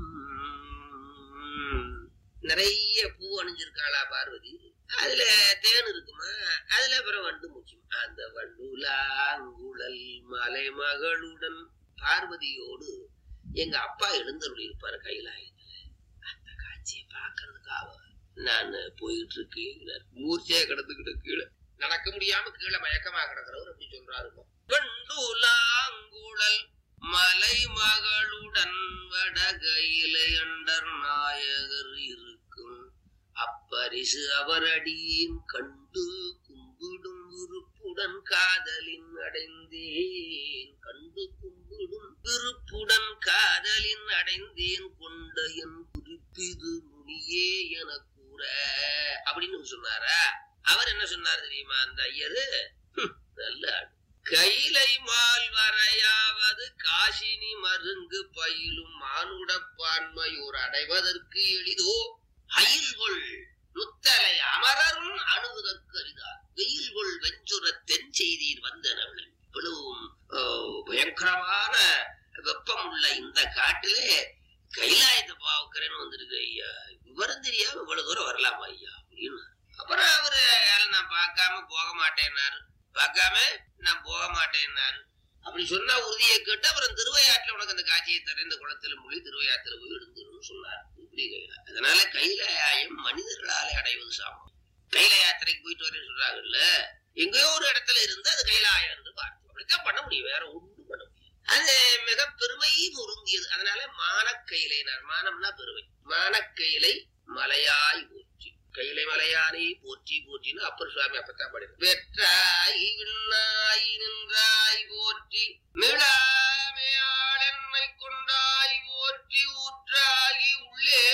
நிறைய பூ அணிஞ்சிருக்காளா பார்வதி அதுல தேன் இருக்குமா அதுல அப்புறம் வண்டு முக்கியம் அந்த வண்டுலாங்குழல் மலைமகளுடன் பார்வதியோடு எங்க அப்பா எழுந்தருள் இருப்பாரு கைலாயத்துல அந்த காட்சியை பாக்குறதுக்காக நான் போயிட்டு இருக்கேன் மூர்ச்சையா கிடந்துகிட்டு கீழே நடக்க முடியாம கீழே மயக்கமா கிடக்குறவர் அப்படி சொல்றாரு வெண்டுலாங்குழல் மலை மகளுடன் வடகையிலை அண்டர் நாயகர் இருக்கும் அப்பரிசு அவரடியின் கண்டு கும்பிடும் விருப்புடன் காதலின் அடைந்தேன் கண்டு கும்பிடும் விருப்புடன் காதலின் அடைந்தேன் கொண்ட என் குறிப்பிது முனியே என கூற அப்படின்னு சொன்னாரா அவர் என்ன சொன்னார் தெரியுமா அந்த ஐயரு ஹம், நல்ல ஆள். கைலை மால் வரையாவது காசினி மருங்கு பயிலும் மானுடப்பான்மையோர் அடைவதற்கு எளிதோ அயில்கொள் முத்தலை அமரரும் அணுவதற்கு அரிதார் வெயில்கொள் வெஞ்சுர தென் செய்தீர் வந்தனவள் இவ்வளவும் ஆஹ், பயங்கரமான வெப்பம் உள்ள இந்த காட்டிலே கைலாயத்தை பாவுக்கிறேன்னு வந்திருக்கு ஐயா விவரம் தெரியாம இவ்வளவு தூரம் வரலாமா ஐயா அப்படின்னு அப்புறம் அவரு "ஏல, நான் பார்க்காம போக மாட்டேன்னாரு பார்க்காம நான் போக மாட்டேன்னாரு அப்படி சொன்னா உறுதியை கேட்டு அப்புறம் திருவையாற்றுல உனக்கு அந்த காட்சியை தர இந்த குளத்துல மொழி திருவையாற்றுல போய் எடுந்துருன்னு சொன்னார் இப்படி கையில அதனால கைலாயம் மனிதர்களாலே அடைவது சாமம் கைல யாத்திரைக்கு போயிட்டு வரேன்னு சொல்றாங்கல்ல எங்கேயோ ஒரு இடத்துல இருந்து அது கைலாயம் என்று பார்த்து அப்படித்தான் பண்ண முடியும் வேற ஒன்றும் பண்ண முடியும் அது மிக பெருமை பொருந்தியது அதனால மானக்கையிலைனார் மானம்னா பெருமை மானக்கையிலை மலையாய் போற்றி கையிலை மலையானை போற்றி போற்றின்னு அப்பர் சுவாமி அப்பத்தான் பாடினார் வெற்றாய் விண்ணாய் நின்றாய் போற்றி மிளாமையாள் என்னை கொண்டாய் போற்றி ஊற்றாகி உள்ளே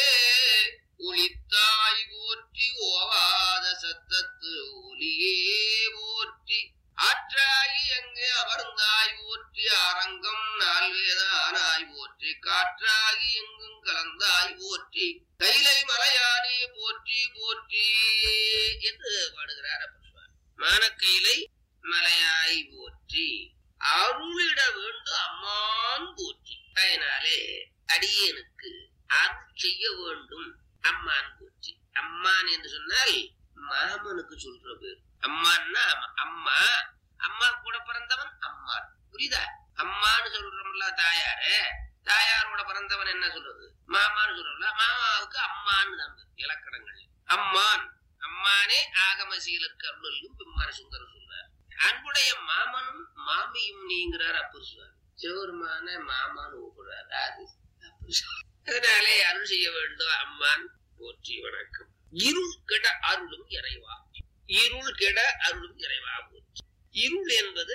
ஒளித்தாய் போற்றி ஓவாத சத்தத்து ஒலியே போற்றி ஆற்றாகி எங்கே அமர்ந்தாய் போற்றி அரங்கம் நால்வேதானாய் போற்றி காற்றாகி எங்கும் கலந்தாய் போற்றி கைலை மலையானே போற்றி போற்றி என்று பாடுகிறார் அப்பர் சுவாமி மானக்கையிலை மலையாய் போற்றி அருளிட வேண்டும் அம்மான் போற்றி அதனாலே அடியேனுக்கு அருள் செய்ய வேண்டும் அம்மான் போற்றி அம்மான் என்று சொன்னால் மாமனுக்கு சொல்ற பேர் அம்மான்னா அம்மா. அம்மா அம்மா கூட பிறந்தவன் அம்மான் புரியுதா அம்மான்னு சொல்றோம்ல தாயாரு தாயாரோட பிறந்தவன் என்ன சொல்றது மாமான்னு சொல்றோம்ல மாமாவுக்கு அம்மான்னு தான் பேர் இலக்கணங்கள் அம்மான் அம்மானே ஆகமசீலருக்கு அருளும் பிம்மான சுந்தரம் சொல்றார் அன்புடைய மாமனும் மாமியும் நீங்கிறார் அப்பர் சுவாமி சிவருமான மாமான்னு கூப்பிடுறாரு அது அப்பர் சுவாமி. அதனாலே அருள் செய்ய வேண்டும் அம்மான் போற்றி வணக்கம் இருள் கெட அருளும் இறைவா இருள் கெட அருளும் இறைவா போற்றி இருள் என்பது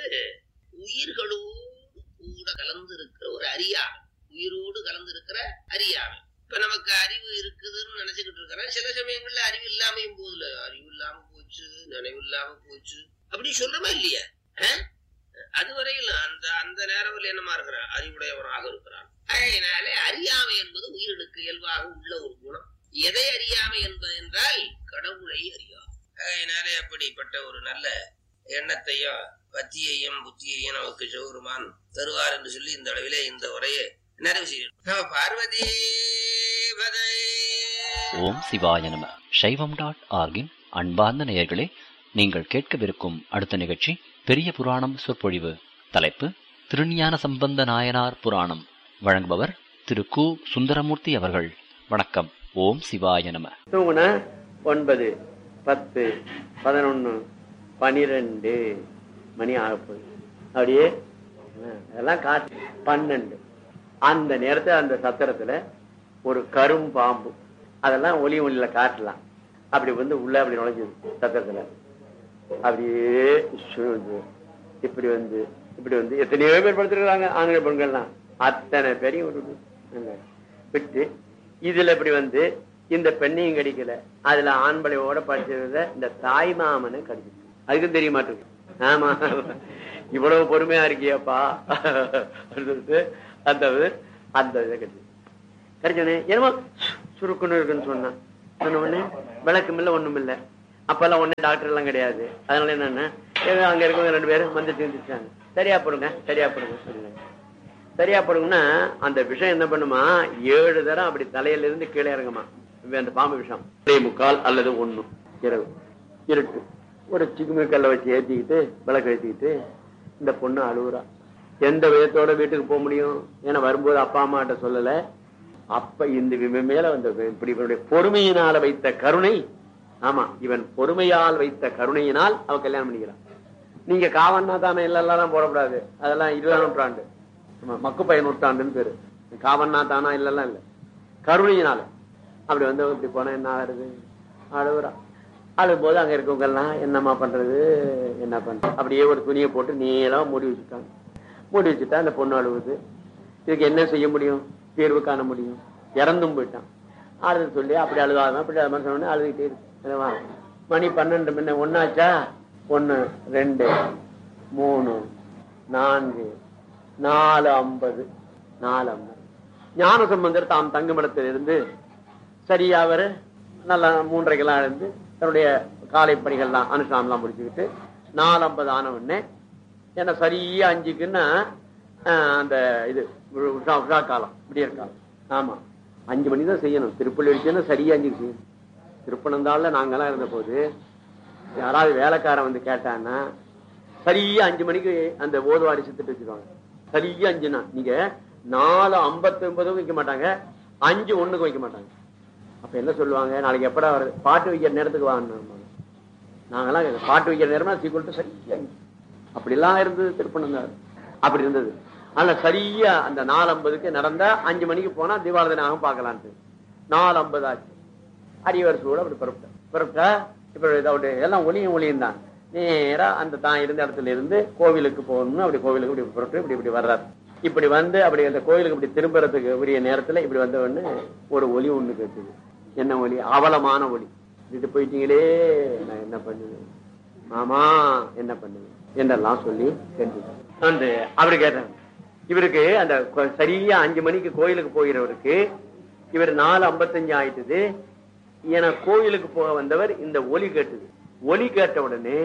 உயிர்களோடு கூட கலந்து இருக்கிற ஒரு அறியாமை உயிரோடு கலந்து இருக்கிற அறியாமை இப்ப நமக்கு அறிவு இருக்குதுன்னு நினைச்சுக்கிட்டு இருக்கிறேன் சில சமயங்கள்ல அறிவு இல்லாமையும் போதுல அறிவு இல்லாம போச்சு நினைவு இல்லாம போச்சு அப்படி சொல்றமா இல்லையா அஹ்? அதுவரையில் அந்த அந்த நேரத்தில் என்னமா இருக்கிறான் அறிவுடையவனாக இருக்கிறான் அதனாலே அறியாமை என்பது உயிரினுக்கு இயல்பாக உள்ள ஒரு குணம் எதை அறியாமை என்பது என்றால் கடவுளை அறியா அதனாலே அப்படிப்பட்ட ஒரு நல்ல எண்ணத்தையும் பத்தியையும் புத்தியையும் நமக்கு சிவருமான் தருவார் என்று சொல்லி இந்த அளவிலே இந்த உரையை நிறைவு செய்யும் நம பார்வதி பதை ஓம் சிவாய நம சைவம் டாட் ஆர்கின் அன்பார்ந்த நேயர்களே நீங்கள் கேட்கவிருக்கும் அடுத்த நிகழ்ச்சி பெரிய புராணம் சொற்பொழிவு தலைப்பு திருஞான சம்பந்த நாயனார் புராணம் வழங்குபவர் திரு கு சுந்தரமூர்த்தி அவர்கள் வணக்கம் ஓம் சிவாய நம தூங்குனா ஒன்பது பத்து பதினொன்று பனிரெண்டு மணி ஆகப்போகுது அப்படியே ஆ, அதெல்லாம் காட்டு பன்னெண்டு அந்த நேரத்தில் அந்த சத்திரத்துல ஒரு கரும் பாம்பு அதெல்லாம் ஒளி ஒளியில காட்டலாம் அப்படி வந்து உள்ள அப்படி நுழைஞ்சது சத்திரத்துல அப்படியே சுழுது இப்படி வந்து இப்படி வந்து எத்தனையோ பேர் படுத்துருக்காங்க ஆண்கள் பெண்கள்லாம் அத்தனை பேரையும் விட்டுது. அங்க விட்டு இதுல இப்படி வந்து இந்த பெண்ணையும் கடிக்கல அதுல ஆண்பளையோட படிச்சதுல இந்த தாய் மாமனை கடிச்சிச்சு அதுக்கும் தெரிய மாட்டேங்குது ஆமா இவ்வளவு பொறுமையா இருக்கியப்பா அப்படின்னு சொல்லிட்டு அந்த இது- அந்த இதை கடிச்சு கரைச்சனே என்னமோ சு- சுருக்குன்னு இருக்குன்னு சொன்னான் சொன்ன உடனே விளக்கம் இல்லை ஒண்ணும் இல்லை அப்பெல்லாம் ஒண்ணு டாக்டர் எல்லாம் கிடையாது அதனால என்னன்னா ஏதோ அங்க இருக்கவங்க ரெண்டு பேரும் வந்து தீர்ந்துட்டாங்க சரியா போடுங்க சரியா போடுங்க சொல்லுங்க சரியா போடுங்கன்னா அந்த விஷம் என்ன பண்ணுமா ஏழு தரம் அப்படி தலையில இருந்து கீழே இறங்குமா அந்த பாம்பு விஷம் ஒரே முக்கால் அல்லது ஒண்ணு இரவு இருட்டு ஒரு சிக்குமிழ் கல்லை வச்சு ஏத்திக்கிட்டு விளக்கு ஏத்திக்கிட்டு இந்த பொண்ணு அழுவுறா எந்த விதத்தோட வீட்டுக்கு போக முடியும் ஏன்னா வரும்போது அப்பா அம்மாட்ட சொல்லல அப்ப இந்த இவன் மேல வந்த இப்படி இவனுடைய பொறுமையினால வைத்த கருணை ஆமா இவன் பொறுமையால் வைத்த கருணையினால் அவ கல்யாணம் பண்ணிக்கிறான் நீங்க காவன்னா தானே இல்லெல்லாம் போடக்கூடாது அதெல்லாம் இருபதாம் நூற்றாண்டு ஆமா, மக்குப்பைய நூற்றாண்டுன்னு பேரு காவன்னா தானா இல்லெல்லாம் இல்ல கருணையினால அப்படி வந்து இப்படி போனா என்ன ஆகுறது அழுகுறா அழுகும் போது அங்க இருக்கவங்க எல்லாம் என்னம்மா பண்றது என்ன பண்றது அப்படியே ஒரு துணியை போட்டு நீளமா மூடி வச்சுட்டாங்க மூடி வச்சுட்டா அந்த பொண்ணு அழுகுது இதுக்கு என்ன செய்ய முடியும் தீர்வு காண முடியும் இறந்தும் போயிட்டான் ஆறுதல் சொல்லி அப்படி அழுதாதான் அப்படி அது மாதிரி சொன்னோடனே அழுதுகிட்டே இருக்கு என்னவா? மணி பன்னெண்டு முன்ன ஒன்னாச்சா ஒன்னு ரெண்டு மூணு நான்கு நாலு ஐம்பது நாலு ஐம்பது ஞான சம்பந்தர் தாம் தங்குமிடத்தில் இருந்து சரியா அவரு நல்லா மூன்றரைக்கெல்லாம் இருந்து தன்னுடைய காலை பணிகள்லாம் அனுஷ்டானம்லாம் முடிச்சுக்கிட்டு நாலு ஐம்பது ஆன உடனே ஏன்னா சரியா அஞ்சுக்குன்னா ஆஹ், அந்த இது உ- உஷா உஷா காலம் விடியற் காலம் ஆமா அஞ்சு மணி தான் செய்யணும் திருப்பள்ளி அடிச்சுன்னா சரியா அஞ்சுக்கு செய்யணும் திருப்பனந்தாள்ல நாங்கெல்லாம் இருந்த போது யாராவது வேலைக்காரன் வந்து கேட்டான்னா சரியா அஞ்சு மணிக்கு அந்த ஓதுவாடி சித்துட்டு வச்சுருவாங்க சரியா அஞ்சுனா நீங்க நாலு ஐம்பத்தி ஒன்பதும் வைக்க மாட்டாங்க அஞ்சு ஒண்ணுக்கு வைக்க மாட்டாங்க அப்ப என்ன சொல்லுவாங்க நாளைக்கு எப்படா வருது பாட்டு வைக்கிற நேரத்துக்கு வாங்க நாங்கெல்லாம் கேட்க- பாட்டு வைக்கிற நேரமா சீக்கிரம் சரியா அஞ்சு. அப்படிலாம் இருந்தது திருப்பனந்தாள் அப்படி இருந்தது ஆனா சரியா அந்த நாலு ஐம்பதுக்கு நடந்தா அஞ்சு மணிக்கு போனா தீபாவளி ஆகும் பார்க்கலான்ட்டு நாலு ஐம்பது ஆச்சு அடிவரசோட அப்படி புறப்பட்டேன் புறப்பட்டா இப்ப இதோட எல்லாம் ஒளியும் ஒளியும் தான் நேரா அந்த தான் இருந்த இடத்துல இருந்து கோவிலுக்கு போகணும் அப்படி கோவிலுக்கு இப்படி புறப்பட்டு இப்படி இப்படி வர்றாரு இப்படி வந்து அப்படி அந்த கோவிலுக்கு இப்படி திரும்புறதுக்கு உரிய நேரத்துல இப்படி வந்த உடனே ஒரு ஒலி ஒண்ணு கேட்டுது என்ன ஒலி அவலமான ஒலி இது போயிட்டீங்களே நான் என்ன பண்ணுவேன் மாமா என்ன பண்ணுவேன் என்றெல்லாம் சொல்லி கேட்டு அந்த அவரு கேட்டாங்க இவருக்கு அந்த கொ- சரியா அஞ்சு மணிக்கு கோயிலுக்கு போகிறவருக்கு இவர் நாலு ஐம்பத்தஞ்சு ஆயிட்டுது என கோயிலுக்கு போக வந்தவர் இந்த ஒலி கேட்டது ஒலி கேட்ட உடனே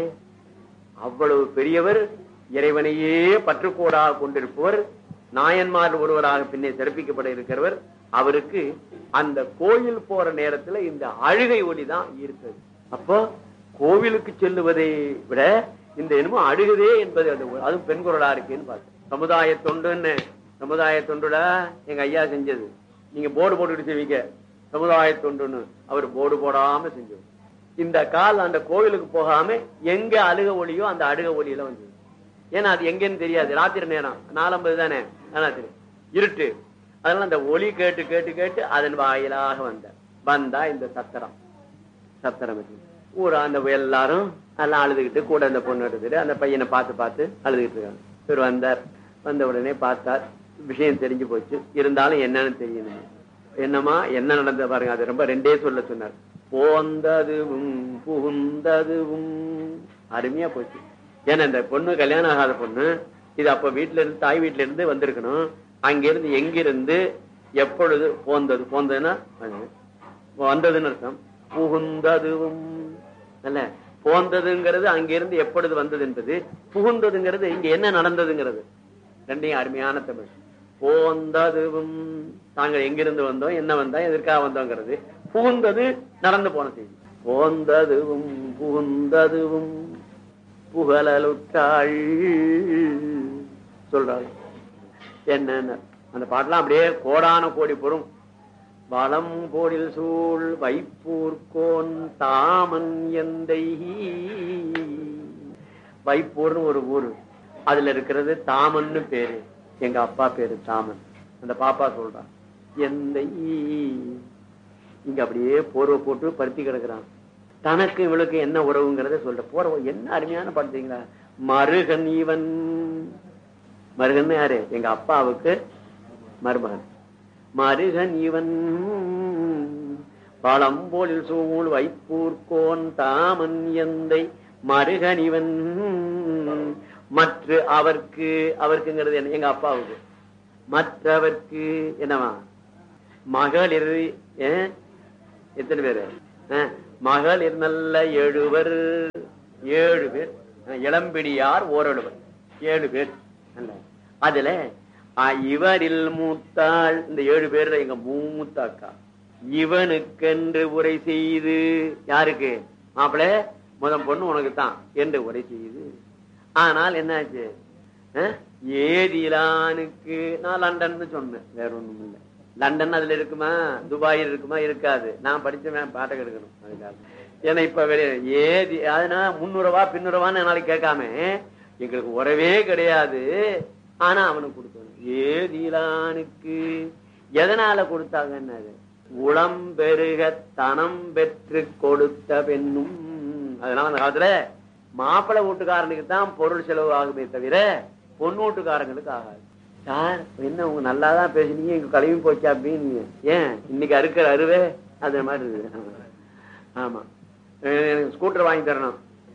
அவ்வளவு பெரியவர் இறைவனையே பற்றுக்கோடாக கொண்டிருப்பவர் நாயன்மார் ஒருவராக பின்னே சிறப்பிக்கப்பட இருக்கிறவர் அவருக்கு அந்த கோயில் போற நேரத்துல இந்த அழுகை ஒலி தான் ஈர்த்தது அப்போ கோவிலுக்கு செல்லுவதை விட இந்த என்னமோ அழுகுதே என்பது அது அதுவும் பெண் குரலா இருக்குன்னு பார்த்தேன் சமுதாய தொண்டுன்னு சமுதாய தொண்டுடா எங்க ஐயா செஞ்சது நீங்க போர்டு போட்டுக்கிட்டு செய்வீங்க சமுதாய தொண்டுன்னு அவர் போர்டு போடாம செஞ்சது இந்த கால் அந்த கோவிலுக்கு போகாம எங்க அழுக ஒளியோ அந்த அழுக ஒளியில வந்தது ஏன்னா அது எங்கன்னு தெரியாது ராத்திரி நேரம் நாலம்பது தானே ஆனா தெரியும் இருட்டு அதனால அந்த ஒளி கேட்டு கேட்டு கேட்டு அதன் வாயிலாக வந்த வந்தா இந்த சத்திரம் சத்திரம் இது. ஊரா அந்த எல்லாரும் எல்லாம் அழுதுகிட்டு கூட அந்த பொண்ணு எடுத்துட்டு அந்த பையனை பார்த்து பார்த்து அழுதுகிட்டு இருக்காங்க இவர் வந்தார் வந்த உடனே பார்த்தார் விஷயம் தெரிஞ்சு போச்சு இருந்தாலும் என்னன்னு தெரியணும் என்னமா என்ன நடந்தது பாருங்க அது ரொம்ப ரெண்டே சொல்ல சொன்னார் போந்ததுவும் புகுந்ததுவும் அருமையா போச்சு ஏன்னா இந்த பொண்ணு கல்யாணம் ஆகாத பொண்ணு இது அப்ப வீட்டுல இருந்து தாய் வீட்டுல இருந்து வந்திருக்கணும் அங்கிருந்து எங்கிருந்து எப்பொழுது போந்தது போந்ததுன்னா அது வந்ததுன்னு அர்த்தம் புகுந்ததுவும் அல்ல போந்ததுங்கிறது அங்கிருந்து எப்பொழுது வந்தது என்பது புகுந்ததுங்கிறது இங்க என்ன நடந்ததுங்கிறது ரெண்டையும் அருமையான தமிழ் போந்ததுவும் தாங்கள் எங்கிருந்து வந்தோம் என்ன வந்தோம் எதற்காக வந்தோங்கிறது புகுந்தது நடந்து போன செய்தி போந்ததுவும் புகுந்ததுவும் புகழலுற்றாள் சொல்றாள் என்னன்னு அந்த பாட்டெல்லாம் அப்படியே கோடான கோடி பொறும் வளம் போடில் சூழ் வைப்பூர்கோன் தாமன் எந்தை வைப்பூர்னு ஒரு ஊரு அதுல இருக்கிறது தாமன்னு பேரு எங்க அப்பா பேரு தாமன் அந்த பாப்பா சொல்றான் எந்தை இங்க அப்படியே போர்வை போட்டு பருத்தி கிடக்குறான் தனக்கு இவளுக்கு என்ன உறவுங்கிறத சொல்ற போற என்ன அருமையான பாடுறீங்களா மருகன் இவன் மருகன் யாரு எங்க அப்பாவுக்கு மருமகன் மருகன் இவன் பழம்போலில் சூழ் வைப்பூர்கோன் தாமன் எந்தை மருகன் இவன் மற்ற அவர்க்கு அவர்க்குங்கிறது என்ன எங்க அப்பாவுக்கு மற்றவர்க்கு என்னவா மகளிர் ஏன்? எத்தனை பேரு அஹ், மகளிர் நல்ல எழுவர் ஏழு பேர் அஹ், இளம்பிடியார் ஓரழுவர் ஏழு பேர் அல்ல. அதுல அஹ், இவரில் மூத்தாள் இந்த ஏழு பேர்ல எங்க மூத்த அக்கா இவனுக்கென்று உரை செய்து யாருக்கு மாப்பிள முதல் பொண்ணு உனக்கு தான் என்று உரை செய்து ஆனால் என்னாச்சு அஹ், ஏதிலானுக்கு நான் லண்டன்னு சொன்னேன் வேற ஒண்ணும் இல்லை லண்டன் அதுல இருக்குமா துபாயில் இருக்குமா இருக்காது நான் படிச்சவன் பாட்டை கெடுக்கணும் அதுக்காக ஏன்னா இப்ப வெளிய ஏதி அதனால முன்னுறவா பின்னுறவான்னு நாளைக்கு கேட்காம எங்களுக்கு உறவே கிடையாது ஆனா அவனுக்கு கொடுத்தோம் ஏதிலானுக்கு எதனால கொடுத்தாங்க என்னது உளம் பெருக தனம் பெற்று கொடுத்த பெண்ணும் அதனால அந்த காலத்துல மாப்பிள்ளை வீட்டுக்காரனுக்கு தான் பொருள் செலவு ஆகுமே தவிர பொண்ணு வீட்டுக்காரங்களுக்கு ஆகாது சார் என்ன உங்க நல்லா தான் பேசுனீங்க இங்க கழுவி போச்சா அப்படின்னு ஏன் இன்னைக்கு அறுக்கிற அருவே அது மாதிரி இருக்குது ஆமா. ஆமா அஹ் எனக்கு ஸ்கூட்டர் வாங்கி தரணும்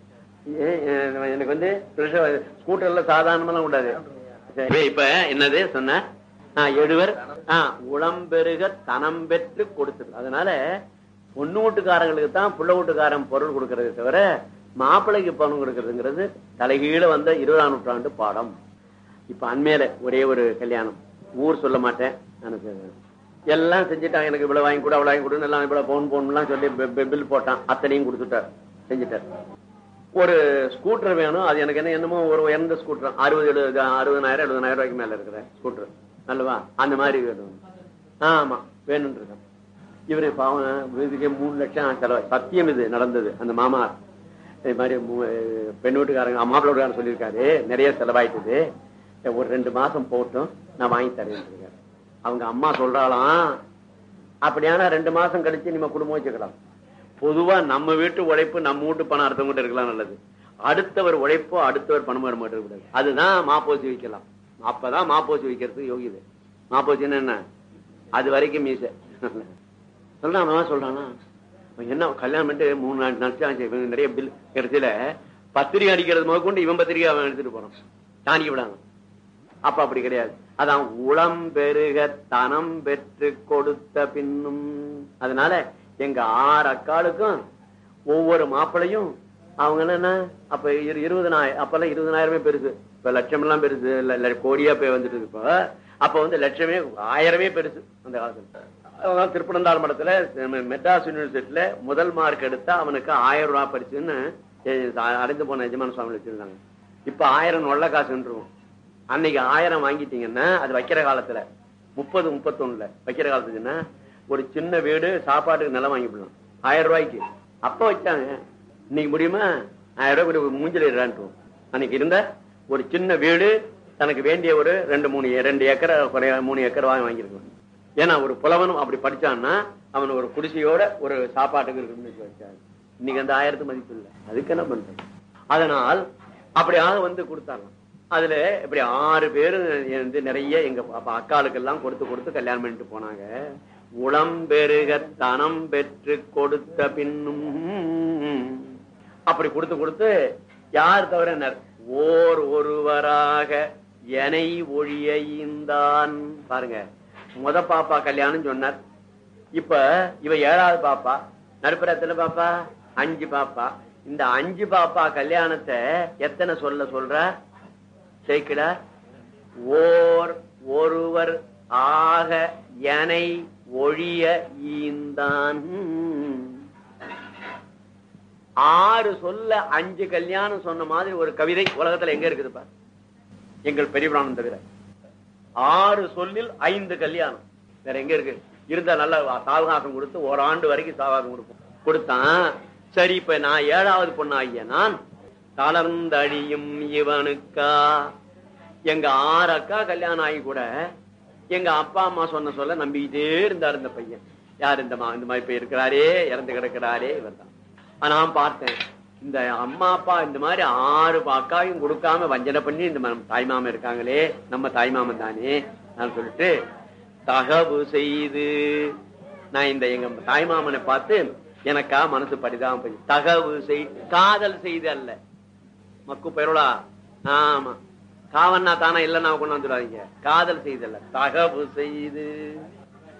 ஏன், அஹ் எனக்கு வந்து ஸ்கூட்டர்ல சாதாரணமெல்லாம் கூடாது சரி, இப்ப என்னது சொன்ன ஆஹ் எழுவர் ஆஹ் உளம்பெருக தனம் பெற்று கொடுத்தது அதனால பொண்ணு வீட்டுக்காரங்களுக்கு தான் புள்ள வீட்டுக்காரன் பொருள் கொடுக்கறதே தவிர மாப்பிள்ளைக்கு பணம் கொடுக்கறதுங்கிறது தலைகீழ வந்த இருபதாம் நூற்றாண்டு பாடம் இப்ப அண்மையில ஒரே ஒரு கல்யாணம் ஊர் சொல்ல மாட்டேன் எனக்கு எல்லாம் செஞ்சுட்டான் எனக்கு இவ்வளவு வாங்கி கொடு அவ்வளவு வாங்கி கொடுன்னு எல்லாம் இவ்வளவு பவுன் பவுன்லாம் சொல்லி பி- பி- பில் போட்டான் அத்தனையும் கொடுத்துட்டார் செஞ்சுட்டார் ஒரு ஸ்கூட்டர் வேணும் அது எனக்கு என்ன என்னமோ ஒரு உயர்ந்த ஸ்கூட்டர் அறுபது எழுபது அறுபதாயிரம் எழுபதாயிரம் ரூபாய்க்கு மேல இருக்கிற ஸ்கூட்டர் நல்லவா அந்த மாதிரி வேணும் ஆமா வேணும்னு இருக்கேன் இவரு பாவம் இதுக்கு மூணு லட்சம் செலவு சத்தியம் இது நடந்தது அந்த மாமா இது மாதிரி மூ- பெண் வீட்டுக்காரங்க மாப்பிள்ளை வீட்டுக்காரங்க சொல்லியிருக்காரு நிறைய செலவாயிட்டது ஒரு ரெண்டு மாசம் போட்டும் நான் வாங்கி தரேன் இருக்காரு அவங்க அம்மா சொல்றாளாம் அப்படியானா ரெண்டு மாசம் கழிச்சு நம்ம குடும்பம் வச்சுக்கலாம் பொதுவா நம்ம வீட்டு உழைப்பு நம்ம வீட்டு பணம் அடுத்தவங்கிட்ட இருக்கலாம் நல்லது அடுத்தவர் உழைப்போ அடுத்தவர் பணம் வர மாட்டே கூடாது அதுதான் மாப்போசி வைக்கலாம் அப்பதான் மாப்போசி வைக்கிறதுக்கு யோகிது மாப்போசின்னு என்ன அது வரைக்கும் மீச சொல்றான் அவன் சொல்றானா அவன் என்ன கல்யாணம் பண்ணிட்டு மூணு நாலு நாள் ஆச்சு இவன் நிறைய பில் கடைசியில பத்திரிகை அடிக்கிறது முதல் கொண்டு இவன் பத்திரிகை அவன் எடுத்துட்டு போறான் தாண்டி விடாங்க அப்ப அப்படி கிடையாது அதான் உளம் பெருக தனம் பெற்று கொடுத்த பின்னும் அதனால எங்க ஆறு அக்காளுக்கும் ஒவ்வொரு மாப்பிளையும் அவங்க என்னன்னா அப்ப இரு- இருபதனாயிரம் அப்பெல்லாம் இருபதனாயிரமே பெருசு இப்ப லட்சம் எல்லாம் பெருசு இல்ல இல்ல கோடியா போய் வந்துட்டு இருக்கு இப்போ அப்ப வந்து லட்சமே ஆயிரமே பெருசு அந்த காலத்துல அதான் திருப்பனந்தாள் மடத்துல மெ- மெட்ராஸ் யூனிவர்சிட்டியில முதல் மார்க் எடுத்தா அவனுக்கு ஆயிரம் ரூபாய் பரிசுன்னு எ- அடைந்து போன எஜமான சுவாமி வச்சிருந்தாங்க இப்ப ஆயிரம் நொல்ல காசுன்றுவோம் அன்னைக்கு ஆயிரம் வாங்கிட்டீங்கன்னா அது வைக்கிற காலத்துல முப்பது முப்பத்தொன்னுல வைக்கிற காலத்துக்குன்னா ஒரு சின்ன வீடு சாப்பாட்டுக்கு நிலம் வாங்கிவிடலாம் ஆயிரம் ரூபாய்க்கு அப்ப வச்சாங்க இன்னைக்கு முடியுமா ஆயிரம் ரூபாய் ஒரு மூஞ்சில இடான்ட்டு அன்னைக்கு இருந்த ஒரு சின்ன வீடு தனக்கு வேண்டிய ஒரு ரெண்டு மூணு ஏ- ரெண்டு ஏக்கரை குறைய மூணு ஏக்கர் வாங்கி வாங்கியிருக்கணும் ஏன்னா ஒரு புலவனும் அப்படி படிச்சான்னா அவன் ஒரு குடிசையோட ஒரு சாப்பாட்டுக்கு இருக்குன்னு வச்சாங்க இன்னைக்கு அந்த ஆயிரத்து மதிப்பு இல்லை அதுக்கு என்ன பண்றது அதனால் அப்படியாக வந்து கொடுத்தாங்க அதுல இப்படி ஆறு பேரு வந்து நிறைய எங்க அப்ப அக்காளுக்கெல்லாம் கொடுத்து கொடுத்து கல்யாணம் பண்ணிட்டு போனாங்க உளம் பெருக தனம் பெற்று கொடுத்த பின்னும் அப்படி கொடுத்து கொடுத்து யார் தவிர என்ன? ஓர் ஒருவராக எனை ஒழிய ஈந்தான் பாருங்க முத பாப்பா கல்யாணம் சொன்னார் இப்ப இவ ஏழாவது பாப்பா நடுப்புற எத்தனை பாப்பா அஞ்சு பாப்பா இந்த அஞ்சு பாப்பா கல்யாணத்தை எத்தனை சொல்ல சொல்ற சேர்க்கடா ஓர் ஒருவர் ஆக எனை ஒழிய ஈந்தான் ஆறு சொல்ல அஞ்சு கல்யாணம் சொன்ன மாதிரி ஒரு கவிதை உலகத்துல எங்க இருக்குதுப்பா எங்கள் பெரியபிராணம் தவிர ஆறு சொல்லில் ஐந்து கல்யாணம் வேற எங்க இருக்கு இருந்தா நல்ல சாவகாசம் கொடுத்து ஓராண்டு வரைக்கும் சாவகாசம் கொடுப்போம் கொடுத்தான் சரி இப்ப நான் ஏழாவது பொண்ணாகிய நான் தளர்ந்தழியும் இவனுக்கா எங்க ஆறு அக்கா கல்யாணம் ஆகி கூட எங்க அப்பா அம்மா சொன்ன சொல்ல நம்பிக்கிட்டே இருந்தார் இந்த பையன் யார் இந்த மா இந்த மாதிரி இப்ப இருக்கிறாரே இறந்து கிடக்கிறாரே இவர் தான் நான் பார்த்தேன் இந்த அம்மா அப்பா இந்த மாதிரி ஆறு அக்காவையும் கொடுக்காம வஞ்சனை பண்ணி இந்த ம- தாய்மாமன் இருக்காங்களே நம்ம தாய்மாமன் தானே நான் சொல்லிட்டு தகவு செய்து நான் இந்த எங்க தாய்மாமனை பார்த்து எனக்கா மனசு பரிதாபம் பண்ணி தகவு செய் காதல் செய்து அல்ல மக்கு பெருளா ஆமா காவன்னா தானா இல்லன்னா கொண்டு வந்துடாதீங்க காதல் செய்தல்ல தகவு செய்து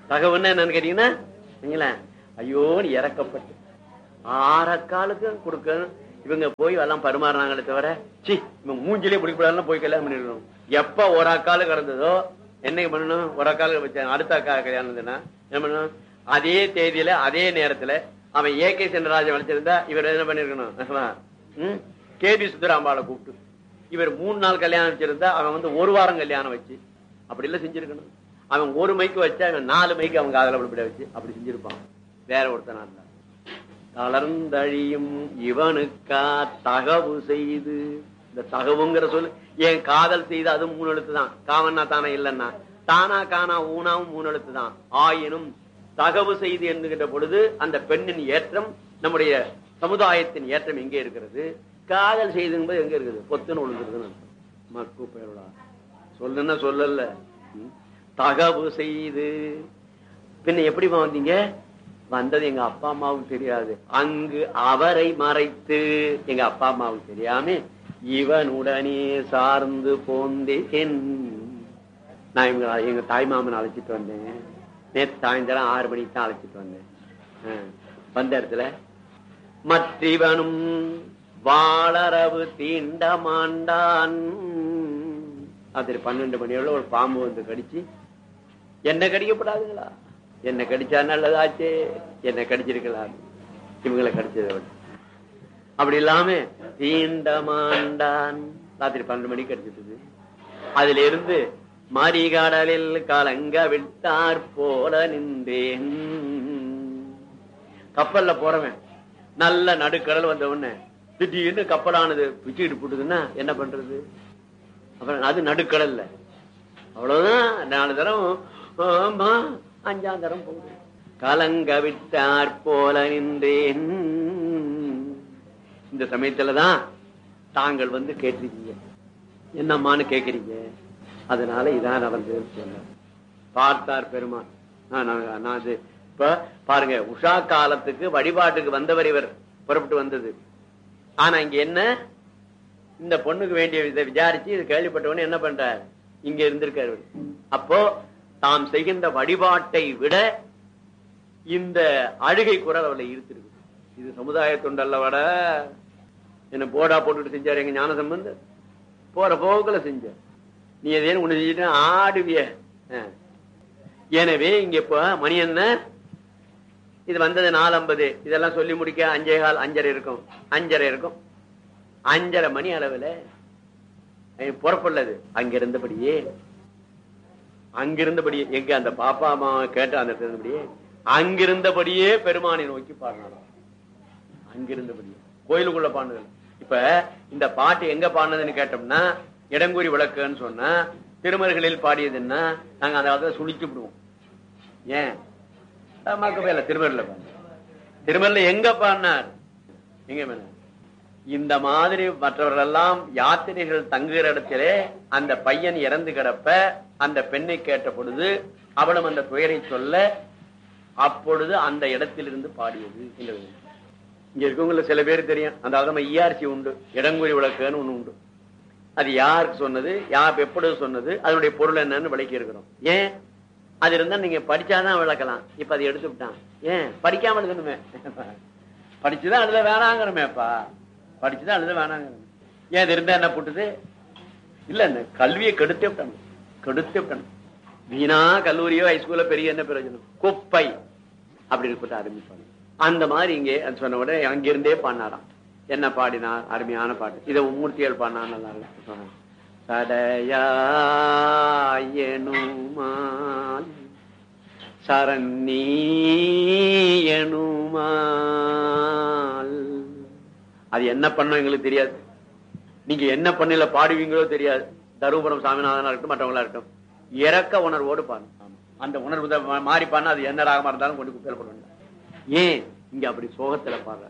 தகவுன்னா என்னன்னு கேட்டீங்கன்னா நீங்களேன் ஐயோன்னு இறக்கப்பட்டு ஆறக்காலுக்கு கொடுக்கணும் இவங்க போய் எல்லாம் பரிமாறினாங்களே தவிர சி இவங்க மூஞ்சிலே பிடிக்கூடாதுன்னு போய் கல்யாணம் பண்ணிடணும் எப்ப ஒரு அக்காலு கிடந்ததோ என்ன பண்ணணும் ஒரு அக்காலு வச்ச அடுத்த அக்கா கல்யாணம் இருந்ததுன்னா என்ன பண்ணணும் அதே தேதியில அதே நேரத்துல அவன் ஏ கே சென்றராஜன் வளைச்சிருந்தா இவர் என்ன பண்ணிருக்கணும் கே பி சுந்தராம்பாளை கூப்பிட்டு இவர் மூணு நாள் கல்யாணம் வச்சிருந்தா அவன் வந்து ஒரு வாரம் கல்யாணம் வச்சு அப்படி எல்லாம் செஞ்சிருக்கணும் அவன் ஒரு மைக்கு வச்சு அவன் நாலு மைக்கு அவங்க காதல விட வச்சு அப்படி செஞ்சிருப்பான் வேற ஒருத்தனா இருந்தா தளர்ந்தழியும் இவனுக்கா தகவு செய்து இந்த தகவுங்கிற சொல்லு என் காதல் செய்து அது மூணு எழுத்து தான் காவன்னா தானே இல்லைன்னா தானா காணா ஊனாவும் மூணு எழுத்து தான் ஆயினும் தகவு செய்து என்கின்ற பொழுது அந்த பெண்ணின் ஏற்றம் நம்முடைய சமுதாயத்தின் ஏற்றம் எங்கே இருக்கிறது காதல் செய்து என்பது எங்க இருக்குது பொத்துன்னு விழுந்துருதுன்னு அர்த்தம். மக்கு பெயருடா சொல்லுன்னா சொல்லல ம். தகவு செய்து பின்ன எப்படிமா வந்தீங்க வந்தது எங்க அப்பா அம்மாவுக்கு தெரியாது அங்கு அவரை மறைத்து எங்க அப்பா அம்மாவுக்கு தெரியாம இவனுடனே சார்ந்து போந்தேன் நான் இவங்க எங்க தாய் மாமன் அழைச்சிட்டு வந்தேன் நேற்று சாயந்தரம் ஆறு மணிக்கு தான் அழைச்சிட்டு வந்தேன் ஆ. வந்த இடத்துல மற்றிவனும் வாளரவு தீண்ட மாண்டான் அது பன்னெண்டு மணியோட ஒரு பாம்பு வந்து கடிச்சு என்ன கடிக்கப்படாதுங்களா என்ன கடிச்சா நல்லதாச்சே என்ன கடிச்சிருக்கலாம் இவங்களை கடிச்சதை விட அப்படி இல்லாம தீண்ட மாண்டான் ராத்திரி பன்னெண்டு மணிக்கு கடிச்சிட்டு அதுல இருந்து மாரிகாடலில் கலங்க விட்டார் போல நின்றேன் கப்பல்ல போறவன் நல்ல நடுக்கடல் வந்த உடனே திடீர்னு கப்பலானது பிச்சுக்கிட்டு போட்டுதுன்னா என்ன பண்றது அப்புறம் அது நடுக்கடல்ல அவ்வளவுதான் நாலு தரம் ஆமா அஞ்சாம் தரம் போகுது கலங்க விட்டார் போல நின்றேன் இந்த சமயத்துலதான் தாங்கள் வந்து கேட்டிருக்கீங்க என்னம்மான்னு கேக்குறீங்க அதனால இதான் நடந்தது சொன்ன பார்த்தார் பெருமான் நான் நான் நான் அது இப்ப பாருங்க உஷா காலத்துக்கு வழிபாட்டுக்கு வந்தவர் இவர் புறப்பட்டு வந்தது ஆனா இங்க என்ன இந்த பொண்ணுக்கு வேண்டிய இதை விசாரிச்சு இது கேள்விப்பட்டவனே என்ன பண்றார் இங்க இருந்திருக்காரு இவர். அப்போ தாம் செய்கின்ற வழிபாட்டை விட இந்த அழுகை குரல் அவளை ஈர்த்திருக்கு இது சமுதாய தொண்டல்ல வட என்ன போடா போட்டுட்டு செஞ்சாரு எங்க ஞான சம்பந்தர் போற போக்குல செஞ்ச நீ எதேன்னு ஒண்ணு செஞ்சுட்டு ஆடுவிய ஆ. எனவே இங்க இப்ப மணி என்ன இது வந்தது நாலு ஐம்பது இதெல்லாம் சொல்லி முடிக்க அஞ்சே கால் அஞ்சரை இருக்கும் அஞ்சரை இருக்கும் அஞ்சரை மணி அளவுல அவன் புறப்படலது அங்கிருந்தபடியே அங்கிருந்தபடியே எங்க அந்த பாப்பா அம்மா கேட்ட அந்த இடத்துல இருந்தபடியே அங்கிருந்தபடியே பெருமானை நோக்கி பாடினாராம் அங்கிருந்தபடியே கோயிலுக்குள்ள பாடுனது இப்ப இந்த பாட்டு எங்க பாடினதுன்னு கேட்டோம்னா இடங்கூறி விளக்குன்னு சொன்னா திருமருகளில் பாடியதுன்னா நாங்க அந்த காலத்துல சுழிச்சு விடுவோம் ஏன் மறக்க இல்ல திருமருல பாடின திருமருல எங்க பாடினார் எங்க மேல இந்த மாதிரி மற்றவர்கள் எல்லாம் யாத்திரைகள் தங்குகிற இடத்திலே அந்த பையன் இறந்து கிடப்ப அந்த பெண்ணை கேட்ட பொழுது அவளும் அந்த துயரை சொல்ல அப்பொழுது அந்த இடத்திலிருந்து பாடியது என்கிறது. இங்க இருக்கவங்கள சில பேர் தெரியும் அந்த அதம இஆர்சி உண்டு இடங்குறி விளக்குன்னு ஒண்ணு உண்டு அது யாருக்கு சொன்னது யார் எப்பொழுது சொன்னது அதனுடைய பொருள் என்னன்னு விளக்கி இருக்கிறோம் ஏன் அது இருந்தா நீங்க படிச்சாதான் விளக்கலாம் இப்ப அதை எடுத்து விட்டான் ஏன் படிக்காம எழுதணுமே படிச்சுதான் எழுத வேணாங்கிறமேப்பா படிச்சுதான் எழுத வேணாங்கிறமே ஏன் இது இருந்தா என்ன போட்டுது இல்ல இந்த கல்வியை கெடுத்தே விட்டணும் கெடுத்தே விட்டணும் வீணா கல்லூரியோ ஹைஸ்கூல்ல பெரிய என்ன பிரயோஜனம் குப்பை அப்படி இருக்க ஆரம்பிப்பாங்க அந்த மாதிரி இங்கே அது சொன்ன உடனே அங்கிருந்தே பாடினாராம் என்ன பாடினார் அருமையான பாட்டு இதை மூர்த்திகள் பாடினார் நல்லா இருக்கு. சொன்னாங்க. சடையாயனுமால் சரண்யனுமால் அது என்ன பண்ணும் எங்களுக்கு தெரியாது நீங்க என்ன பண்ணல பாடுவீங்களோ தெரியாது தருமபுரம் சாமிநாதனா இருக்கட்டும் மற்றவங்களா இருக்கட்டும் இறக்க உணர்வோடு பாடணும் அந்த உணர்வு தான் மா- மாறி பாடினா அது என்ன ராகமா இருந்தாலும் கொண்டு குப்பையில போட வேண்டாம் ஏன் இங்க அப்படி சோகத்துல பாடுற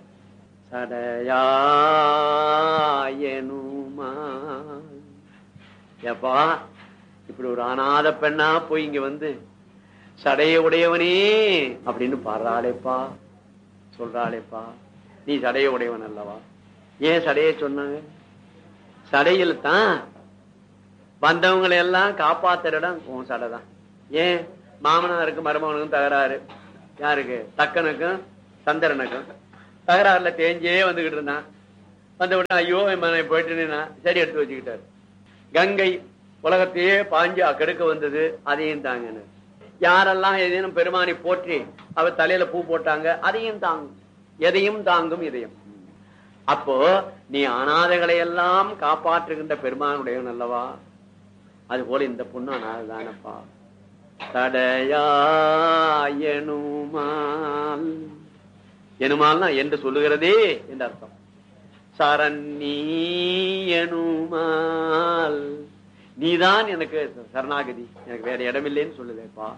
சடையாயனுமால் ஏப்பா இப்படி ஒரு அநாத பெண்ணா போய் இங்க வந்து சடைய உடையவனே அப்படின்னு பாடுறாளேப்பா சொல்றாளேப்பா நீ சடைய உடையவன் அல்லவா ஏன் சடைய சொன்னாங்க சடையில் தான் வந்தவங்களை எல்லாம் காப்பாத்துற இடம் உன் சடை தான் ஏன் மாமனாருக்கும் மருமகனுக்கும் தகராறு யாருக்கு தக்கனுக்கும் சந்திரனுக்கும் தகராறுல தேஞ்சே வந்துகிட்டு இருந்தான் வந்த உடனே ஐயோ என் மகனை போயிட்டு சரி எடுத்து வச்சுக்கிட்டாரு கங்கை உலகத்தையே பாஞ்சு கெடுக்க வந்தது அதையும் தாங்கன்னு யாரெல்லாம் எதையும் பெருமானை போற்றி அவர் தலையில பூ போட்டாங்க அதையும் தாங்கும் எதையும் தாங்கும் இதயம் அப்போ நீ அனாதைகளை எல்லாம் காப்பாற்றுகின்ற பெருமானுடையவன் அல்லவா அது போல இந்த பொண்ணு அனாதைதானப்பா தடையாயனுமால் எனுமால்னா என்று சொல்லுகிறதே என்று அர்த்தம் சரண்யனுமால் நீதான் எனக்கு சரணாகதி எனக்கு வேற இடமில்லைன்னு சொல்லுதேப்பா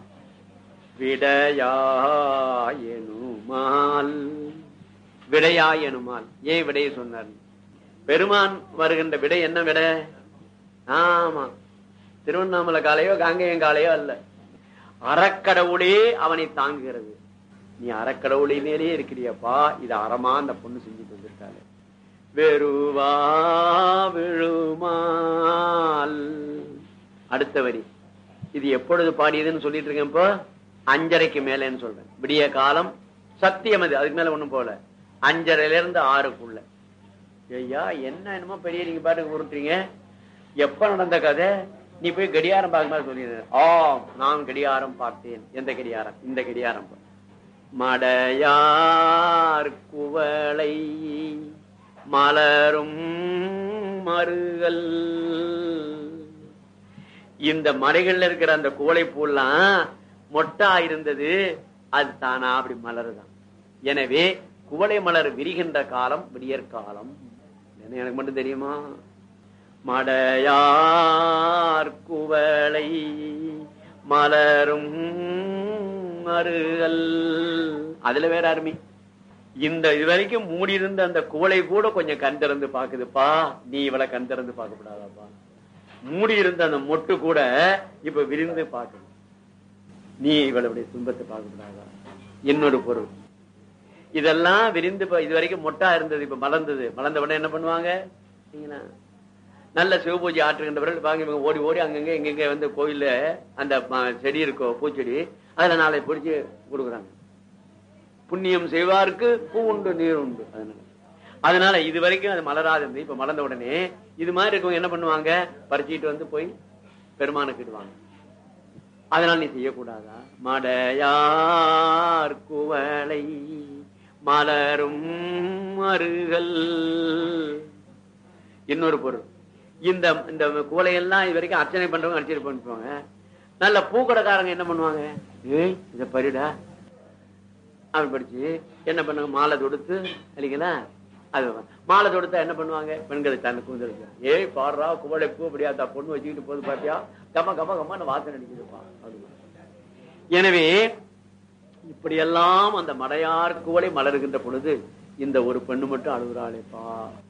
விடையாயனுமால் விடையாயனுமால் ஏன் விடையை சொன்னார் பெருமான் வருகின்ற விடை என்ன விடை ஆமா திருவண்ணாமலை காலையோ காங்கேயம் காலையோ அல்ல அறக்கடவுளே அவனை தாங்குகிறது நீ அறக்கடவுளை மேலே இருக்கிறியப்பா இது அறமா அந்த பொண்ணு செஞ்சுட்டு வந்திருக்காளே வெறுவா விழுமால் அடுத்த வரி இது எப்பொழுது பாடியதுன்னு சொல்லிட்டு இருக்கேன் இப்போ அஞ்சரைக்கு மேலேன்னு சொல்றேன் விடிய காலம் சத்தியம் அது அதுக்கு மேல ஒண்ணும் போல அஞ்சரையில இருந்து ஆறுக்குள்ள ஐயா என்ன என்னமோ பெரிய நீங்க பாட்டுக்கு உருட்டுறீங்க எப்ப நடந்த கதை நீ போய் கடியாரம் பார்க்கும்போது சொல்லிடு ஆ நான் கடியாரம் பார்த்தேன் எந்த கடியாரம் இந்த கடியாரம் மடையார் குவளை மலரும் மருகல் இந்த மலைகள்ல இருக்கிற அந்த குவளை பூலாம் மொட்டா இருந்தது அது தானா அப்படி மலருதான் எனவே குவளை மலர் விரிகின்ற காலம் விடியற் காலம் என்ன எனக்கு மட்டும் தெரியுமா மடையார் குவளை மலரும் மருகல் அதுல வேற அருமை இந்த இது வரைக்கும் மூடி இருந்த அந்த குவளை கூட கொஞ்சம் கண் திறந்து பாக்குதுப்பா நீ இவளை கண் திறந்து பார்க்க கூடாதாப்பா மூடி இருந்த அந்த மொட்டு கூட இப்ப விரிந்து பார்க்கணும் நீ இவளுடைய துன்பத்தை பார்க்க கூடாதா என்னொரு பொருள் இதெல்லாம் விரிந்து ப- இது வரைக்கும் மொட்டா இருந்தது இப்ப மலர்ந்தது மலர்ந்த உடனே என்ன பண்ணுவாங்க சரிங்களா? நல்ல சிவபூஜை ஆற்றுகின்றவர்கள் வாங்க இவங்க ஓடி ஓடி அங்கங்க எங்கெங்க வந்து கோயில்ல அந்த ம- செடி இருக்கோ பூச்செடி அதுல நாளை பிடிச்சு கொடுக்குறாங்க புண்ணியம் செய்வாருக்கு பூ உண்டு நீர் உண்டு அதனால அதனால இது வரைக்கும் அது மலராது இருந்து இப்ப மலர்ந்த உடனே இது மாதிரி இருக்கவங்க என்ன பண்ணுவாங்க பறிச்சுட்டு வந்து போய் பெருமானுக்கு இடுவாங்க அதனால நீ செய்யக்கூடாதா மடையார் குவளை மலரும் மருகல் இன்னொரு பொருள் இந்த இந்த குவளையெல்லாம் இது வரைக்கும் அர்ச்சனை பண்றவங்க அர்ச்சனை பண்ணுவாங்க நல்ல பூக்கடைக்காரங்க என்ன பண்ணுவாங்க ஏய் இத பரிடா அப்படி படிச்சு என்ன பண்ணுவாங்க மாலை தொடுத்து இல்லைங்களா அது மாலை தொடுத்தா என்ன பண்ணுவாங்க பெண்களை தன்னை கூந்தலுக்கு ஏய் பாடுறா குவளை பூ அப்படியா தா பொண்ணு வச்சுக்கிட்டு போது பாத்தியா கம கம கம்மன்னு வாசனை அடிக்குதுப்பா அப்படிமா. எனவே இப்படியெல்லாம் அந்த மடையார் குவளை மலருகின்ற பொழுது இந்த ஒரு பெண்ணு மட்டும் அழுகுறாளேப்பா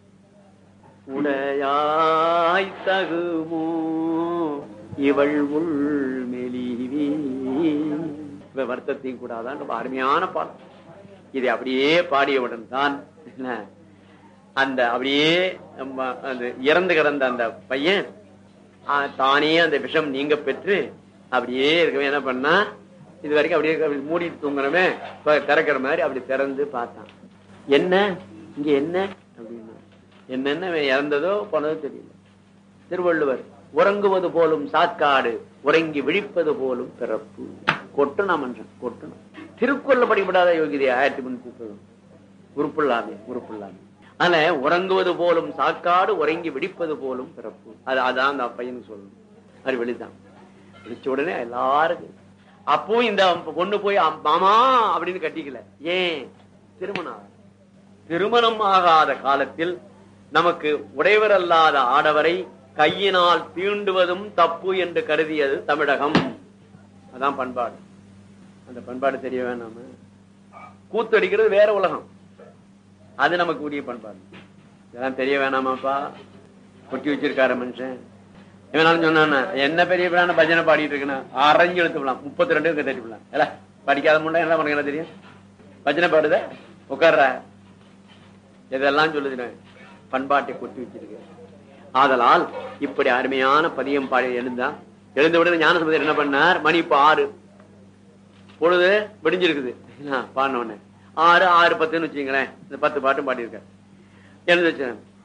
உடையாய் தகுமோ இவள் உள் மெலிவி இவ வருத்தத்தையும் கூடாதான் ரொம்ப அருமையான பாடல் இதை அப்படியே பாடியவுடன் தான் என்ன, அந்த அப்படியே நம்ம அந்த இறந்து கிடந்த அந்த பையன் ஆ, தானே அந்த விஷம் நீங்க பெற்று அப்படியே இருக்கவே என்ன பண்ணா இது வரைக்கும் அப்படியே அப்படி மூடிட்டு தூங்குறமே இப்ப திறக்கிற மாதிரி அப்படி திறந்து பார்த்தான் என்ன இங்க என்ன அப்படின்னா என்னென்ன இவன் இறந்ததோ போனதோ தெரியல திருவள்ளுவர் உறங்குவது போலும் சாக்காடு உறங்கி விழிப்பது போலும் பிறப்பு கொட்டணும் மனுஷன் கொட்டணும் திருக்குறள் படிக்கப்படாத யோகிதை ஆயிரத்தி முன்னூத்தி முப்பது உறுப்புள்ளாமே உறுப்புள்ளாமே அதனால உறங்குவது போலும் சாக்காடு உறங்கி விடிப்பது போலும் பிறப்பு அது அதான் அந்த பையனுக்கு சொல்லணும் அது வெளிதான் விழிச்ச உடனே எல்லாருக்கும் அப்போ இந்த பொண்ணு போய் அம்- மாமா அப்படின்னு கட்டிக்கல ஏன் திருமணம் ஆகல. திருமணம் ஆகாத காலத்தில் நமக்கு உடையவர் அல்லாத ஆடவரை கையினால் தீண்டுவதும் தப்பு என்று கருதியது தமிழகம் அதான் பண்பாடு அந்த பண்பாடு தெரிய வேணாம கூத்தடிக்கிறது வேற உலகம் அது நமக்கு உரிய பண்பாடு இதெல்லாம் தெரிய வேணாமாப்பா கொட்டி வச்சிருக்காரு மனுஷன் இவனாலும் சொன்னானா என்ன பெரிய பிரான பஜனை பாடிட்டு இருக்குன்னா அரைஞ்சு எழுத்து விடலாம் முப்பத்தி ரெண்டு தட்டி விடலாம் இல்ல படிக்காத முன்னே என்ன பண்ணுங்க தெரியும் பஜனை பாடுத உட்கார்ற இதெல்லாம் சொல்லுது பண்பாட்டை கொட்டி வச்சிருக்கு ஆதலால் இப்படி அருமையான பதியம் பாடி எழுந்தா எழுந்த உடனே ஞானசம்பந்தர் என்ன பண்ணார் மணி இப்ப ஆறு பொழுது விடிஞ்சிருக்குது பாடின உடனே ஆறு ஆறு பத்துன்னு வச்சுங்களேன் இந்த பத்து பாட்டும் பாடியிருக்காரு எழுந்து வச்சேன்